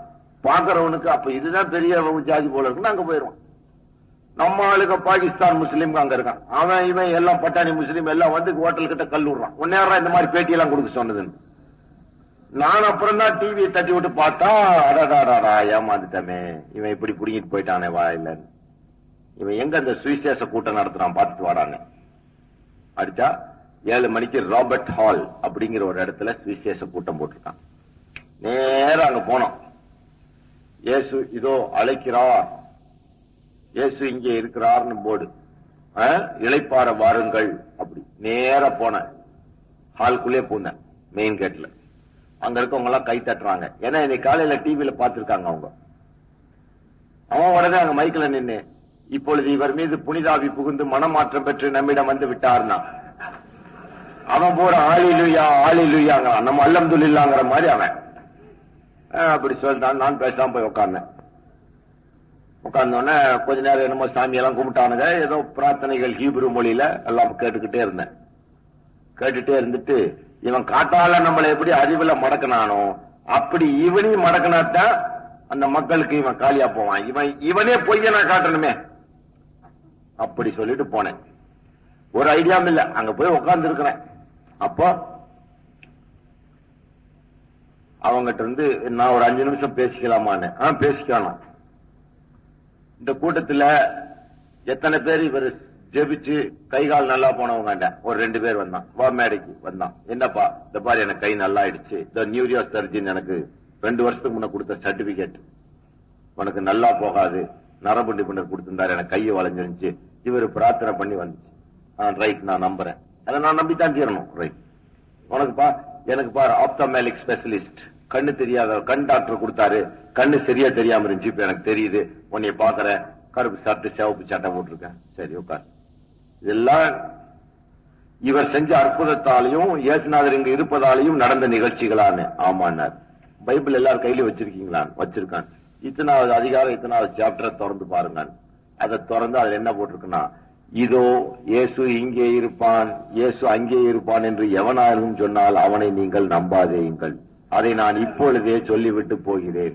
பாக்குறவனுக்கு அப்ப இதுதான் பெரிய ஜாதி போல இருக்குன்னு அங்க போயிருவான் நம்ம ஆளுங்க பாகிஸ்தான் முஸ்லீம் அங்க இருக்கான் அவன் இவன் எல்லாம் பட்டாணி முஸ்லீம் எல்லாம் வந்து ஹோட்டல் கிட்ட கல் விடுறான் உன்னேரம் இந்த மாதிரி பேட்டி எல்லாம் கொடுக்க சொன்னதுன்னு நான் அப்புறம் தான் டிவியை தட்டி விட்டு பார்த்தா அடாடாடா ஏமாந்துட்டமே இவன் இப்படி புடிங்கிட்டு போயிட்டானே வாயில இவன் எங்க அந்த சுவிசேஷ கூட்டம் நடத்துறான் பார்த்துட்டு வாடான்னு அடிச்சா ஏழு மணிக்கு ராபர்ட் ஹால் அப்படிங்கிற ஒரு இடத்துல சுவிசேஷ கூட்டம் போட்டிருக்கான் நேரா அங்க போனோம் இயேசு இதோ அழைக்கிறார் இயேசு இங்கே இருக்கிறார்னு போர்டு ஆ? இளைப்பாற வாருங்கள் அப்படி நேரா போனேன் ஹால்குள்ளே போனேன் மெயின் கேட்ல அங்க இருக்கவங்க எல்லாம் கை தட்டுறாங்க ஏன்னா இன்னைக்கு காலையில டிவியில பாத்துருக்காங்க அவங்க அவன் உடனே அங்க மைக்கில் நின்னு இப்பொழுது இவர் மீது புனிதாவி புகுந்து மனமாற்றம் பெற்று நம்மிடம் வந்து விட்டார்னா அவன் போற ஆளிலுயா ஆளிலுயாங்கிறான் நம்ம அல்லம்துல்லாங்கிற மாதிரி அவன் ஆ, அப்படி சொல்லிட்டான் நான் பேசாம போய் உட்கார்ந்தேன் உட்கார்ந்தோடனே கொஞ்ச நேரம் என்னமோ சாமியெல்லாம் கும்பிட்டானுங்க ஏதோ பிரார்த்தனைகள் ஹீப்ரு மொழியில எல்லாம் கேட்டுக்கிட்டே இருந்தேன் கேட்டுட்டே இருந்துட்டு இவன் காட்டால நம்மளை எப்படி அறிவுல மடக்கினானோ அப்படி இவனையும் மடக்கினாத்தான் அந்த மக்களுக்கு இவன் காலியா போவான் இவன் இவனே பொய்ய நான் காட்டணுமே அப்படி சொல்லிட்டு போனேன் ஒரு ஐடியாவும் இல்ல அங்க போய் உட்கார்ந்து இருக்கிறேன் அப்போ அவங்கிட்ட இருந்து நான் ஒரு அஞ்சு நிமிஷம் பேசிக்கலாமான்னு ஆ பேசிக்கலாம் இந்த கூட்டத்துல எத்தனை பேர் இவர் ஜெபிச்சு கை கால் நல்லா போனவங்க ஒரு ரெண்டு பேர் வந்தான் வா மேடைக்கு வந்தான் என்னப்பா இந்த பாரு எனக்கு கை நல்லா ஆயிடுச்சு இந்த நியூரியோ சர்ஜன் எனக்கு ரெண்டு வருஷத்துக்கு முன்ன கொடுத்த சர்டிபிகேட் உனக்கு நல்லா போகாது நரம்பு நிபுணர் கொடுத்திருந்தாரு எனக்கு கையை வளைஞ்சிருந்துச்சு இவர் பிரார்த்தனை பண்ணி வந்துச்சு ரைட் நான் நம்புறேன் அதை நான் நம்பித்தான் தீரணும் ரைட் உனக்கு பா எனக்கு பாரு ஆப்தமேலிக் ஸ்பெஷலிஸ்ட் கண்ணு தெரியாத கண் டாக்டர் கொடுத்தாரு கண்ணு சரியா தெரியாம இருந்துச்சு இப்ப எனக்கு தெரியுது உன்னைய பாக்குறேன் கருப்பு சாப்பிட்டு சிவப்பு சட்டை போட்டிருக்கேன் சரி உட்கார் இதெல்லாம் இவர் செஞ்ச அற்புதத்தாலையும் இயேசுநாதர் இங்க இருப்பதாலையும் நடந்த நிகழ்ச்சிகளான்னு ஆமான்னார் பைபிள் எல்லாரும் கையில வச்சிருக்கீங்களான் வச்சிருக்கான் இத்தனாவது அதிகாரம் இத்தனாவது சாப்டரை திறந்து பாருங்க அதை திறந்து அதுல என்ன போட்டிருக்குன்னா இதோ இயேசு இங்கே இருப்பான் இயேசு அங்கே இருப்பான் என்று எவனாலும் சொன்னால் அவனை நீங்கள் நம்பாதேயுங்கள் அதை நான் இப்பொழுதே சொல்லிவிட்டு போகிறேன்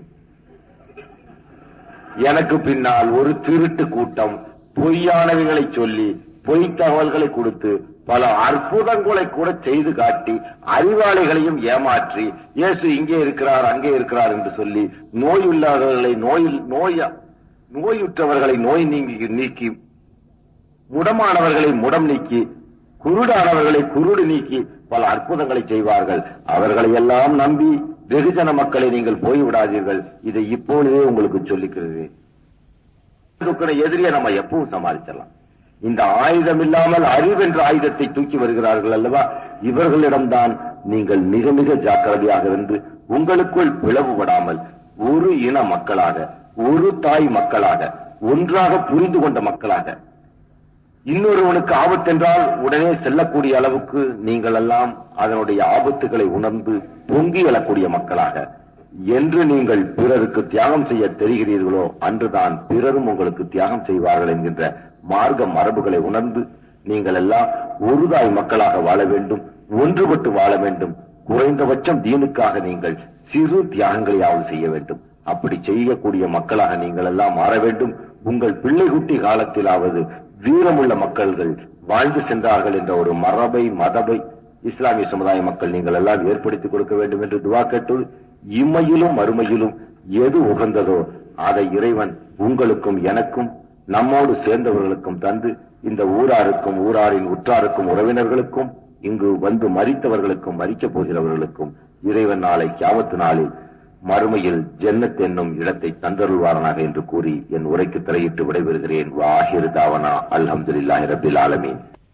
எனக்கு பின்னால் ஒரு திருட்டு கூட்டம் பொய்யானவைகளை சொல்லி பொய் தகவல்களை கொடுத்து பல அற்புதங்களை கூட செய்து காட்டி அறிவாளிகளையும் ஏமாற்றி இயேசு இங்கே இருக்கிறார் அங்கே இருக்கிறார் என்று சொல்லி நோயுள்ளவர்களை நோயில் நோய நோயுற்றவர்களை நோய் நீங்கி நீக்கி முடமானவர்களை முடம் நீக்கி குருடானவர்களை குருடு நீக்கி பல அற்புதங்களை செய்வார்கள் அவர்களை எல்லாம் நம்பி வெகுஜன மக்களை நீங்கள் போய்விடாதீர்கள் இதை இப்பொழுதே உங்களுக்கு சொல்லிக்கிறது இருக்கிற எதிரியை நம்ம எப்பவும் சமாளிச்சிடலாம் இந்த ஆயுதம் இல்லாமல் அறிவென்ற ஆயுதத்தை தூக்கி வருகிறார்கள் அல்லவா இவர்களிடம்தான் நீங்கள் மிக மிக ஜாக்கிரதையாக இருந்து உங்களுக்குள் பிளவுபடாமல் ஒரு இன மக்களாக ஒரு தாய் மக்களாக ஒன்றாக புரிந்து கொண்ட மக்களாக இன்னொருவனுக்கு ஆபத்தென்றால் உடனே செல்லக்கூடிய அளவுக்கு நீங்கள் எல்லாம் அதனுடைய ஆபத்துகளை உணர்ந்து பொங்கி எழக்கூடிய மக்களாக என்று நீங்கள் பிறருக்கு தியாகம் செய்ய தெரிகிறீர்களோ அன்றுதான் பிறரும் உங்களுக்கு தியாகம் செய்வார்கள் என்கின்ற மார்க்க மரபுகளை உணர்ந்து நீங்கள் எல்லாம் ஒருதாய் மக்களாக வாழ வேண்டும் ஒன்றுபட்டு வாழ வேண்டும் குறைந்தபட்சம் தீனுக்காக நீங்கள் சிறு தியாகங்களையாவது செய்ய வேண்டும் அப்படி செய்யக்கூடிய மக்களாக நீங்கள் எல்லாம் மாற வேண்டும் உங்கள் பிள்ளை குட்டி காலத்திலாவது வீரமுள்ள மக்கள்கள் வாழ்ந்து சென்றார்கள் என்ற ஒரு மரபை மதபை இஸ்லாமிய சமுதாய மக்கள் நீங்கள் எல்லாம் ஏற்படுத்தி கொடுக்க வேண்டும் என்று துவா கேட்டு இம்மையிலும் மறுமையிலும் எது உகந்ததோ அதை இறைவன் உங்களுக்கும் எனக்கும் நம்மோடு சேர்ந்தவர்களுக்கும் தந்து இந்த ஊராருக்கும் ஊராரின் உற்றாருக்கும் உறவினர்களுக்கும் இங்கு வந்து மறித்தவர்களுக்கும் மறிக்கப் போகிறவர்களுக்கும் இறைவன் நாளை கியாமத்து நாளில் மறுமையில் ஜென்னத் என்னும் இடத்தை தந்தருள்வாரனாக என்று கூறி என் உரைக்கு திரையிட்டு விடைபெறுகிறேன் வாஹிர் தாவனா அல்ஹம்துலில்லாஹி ரபில் ஆலமீன்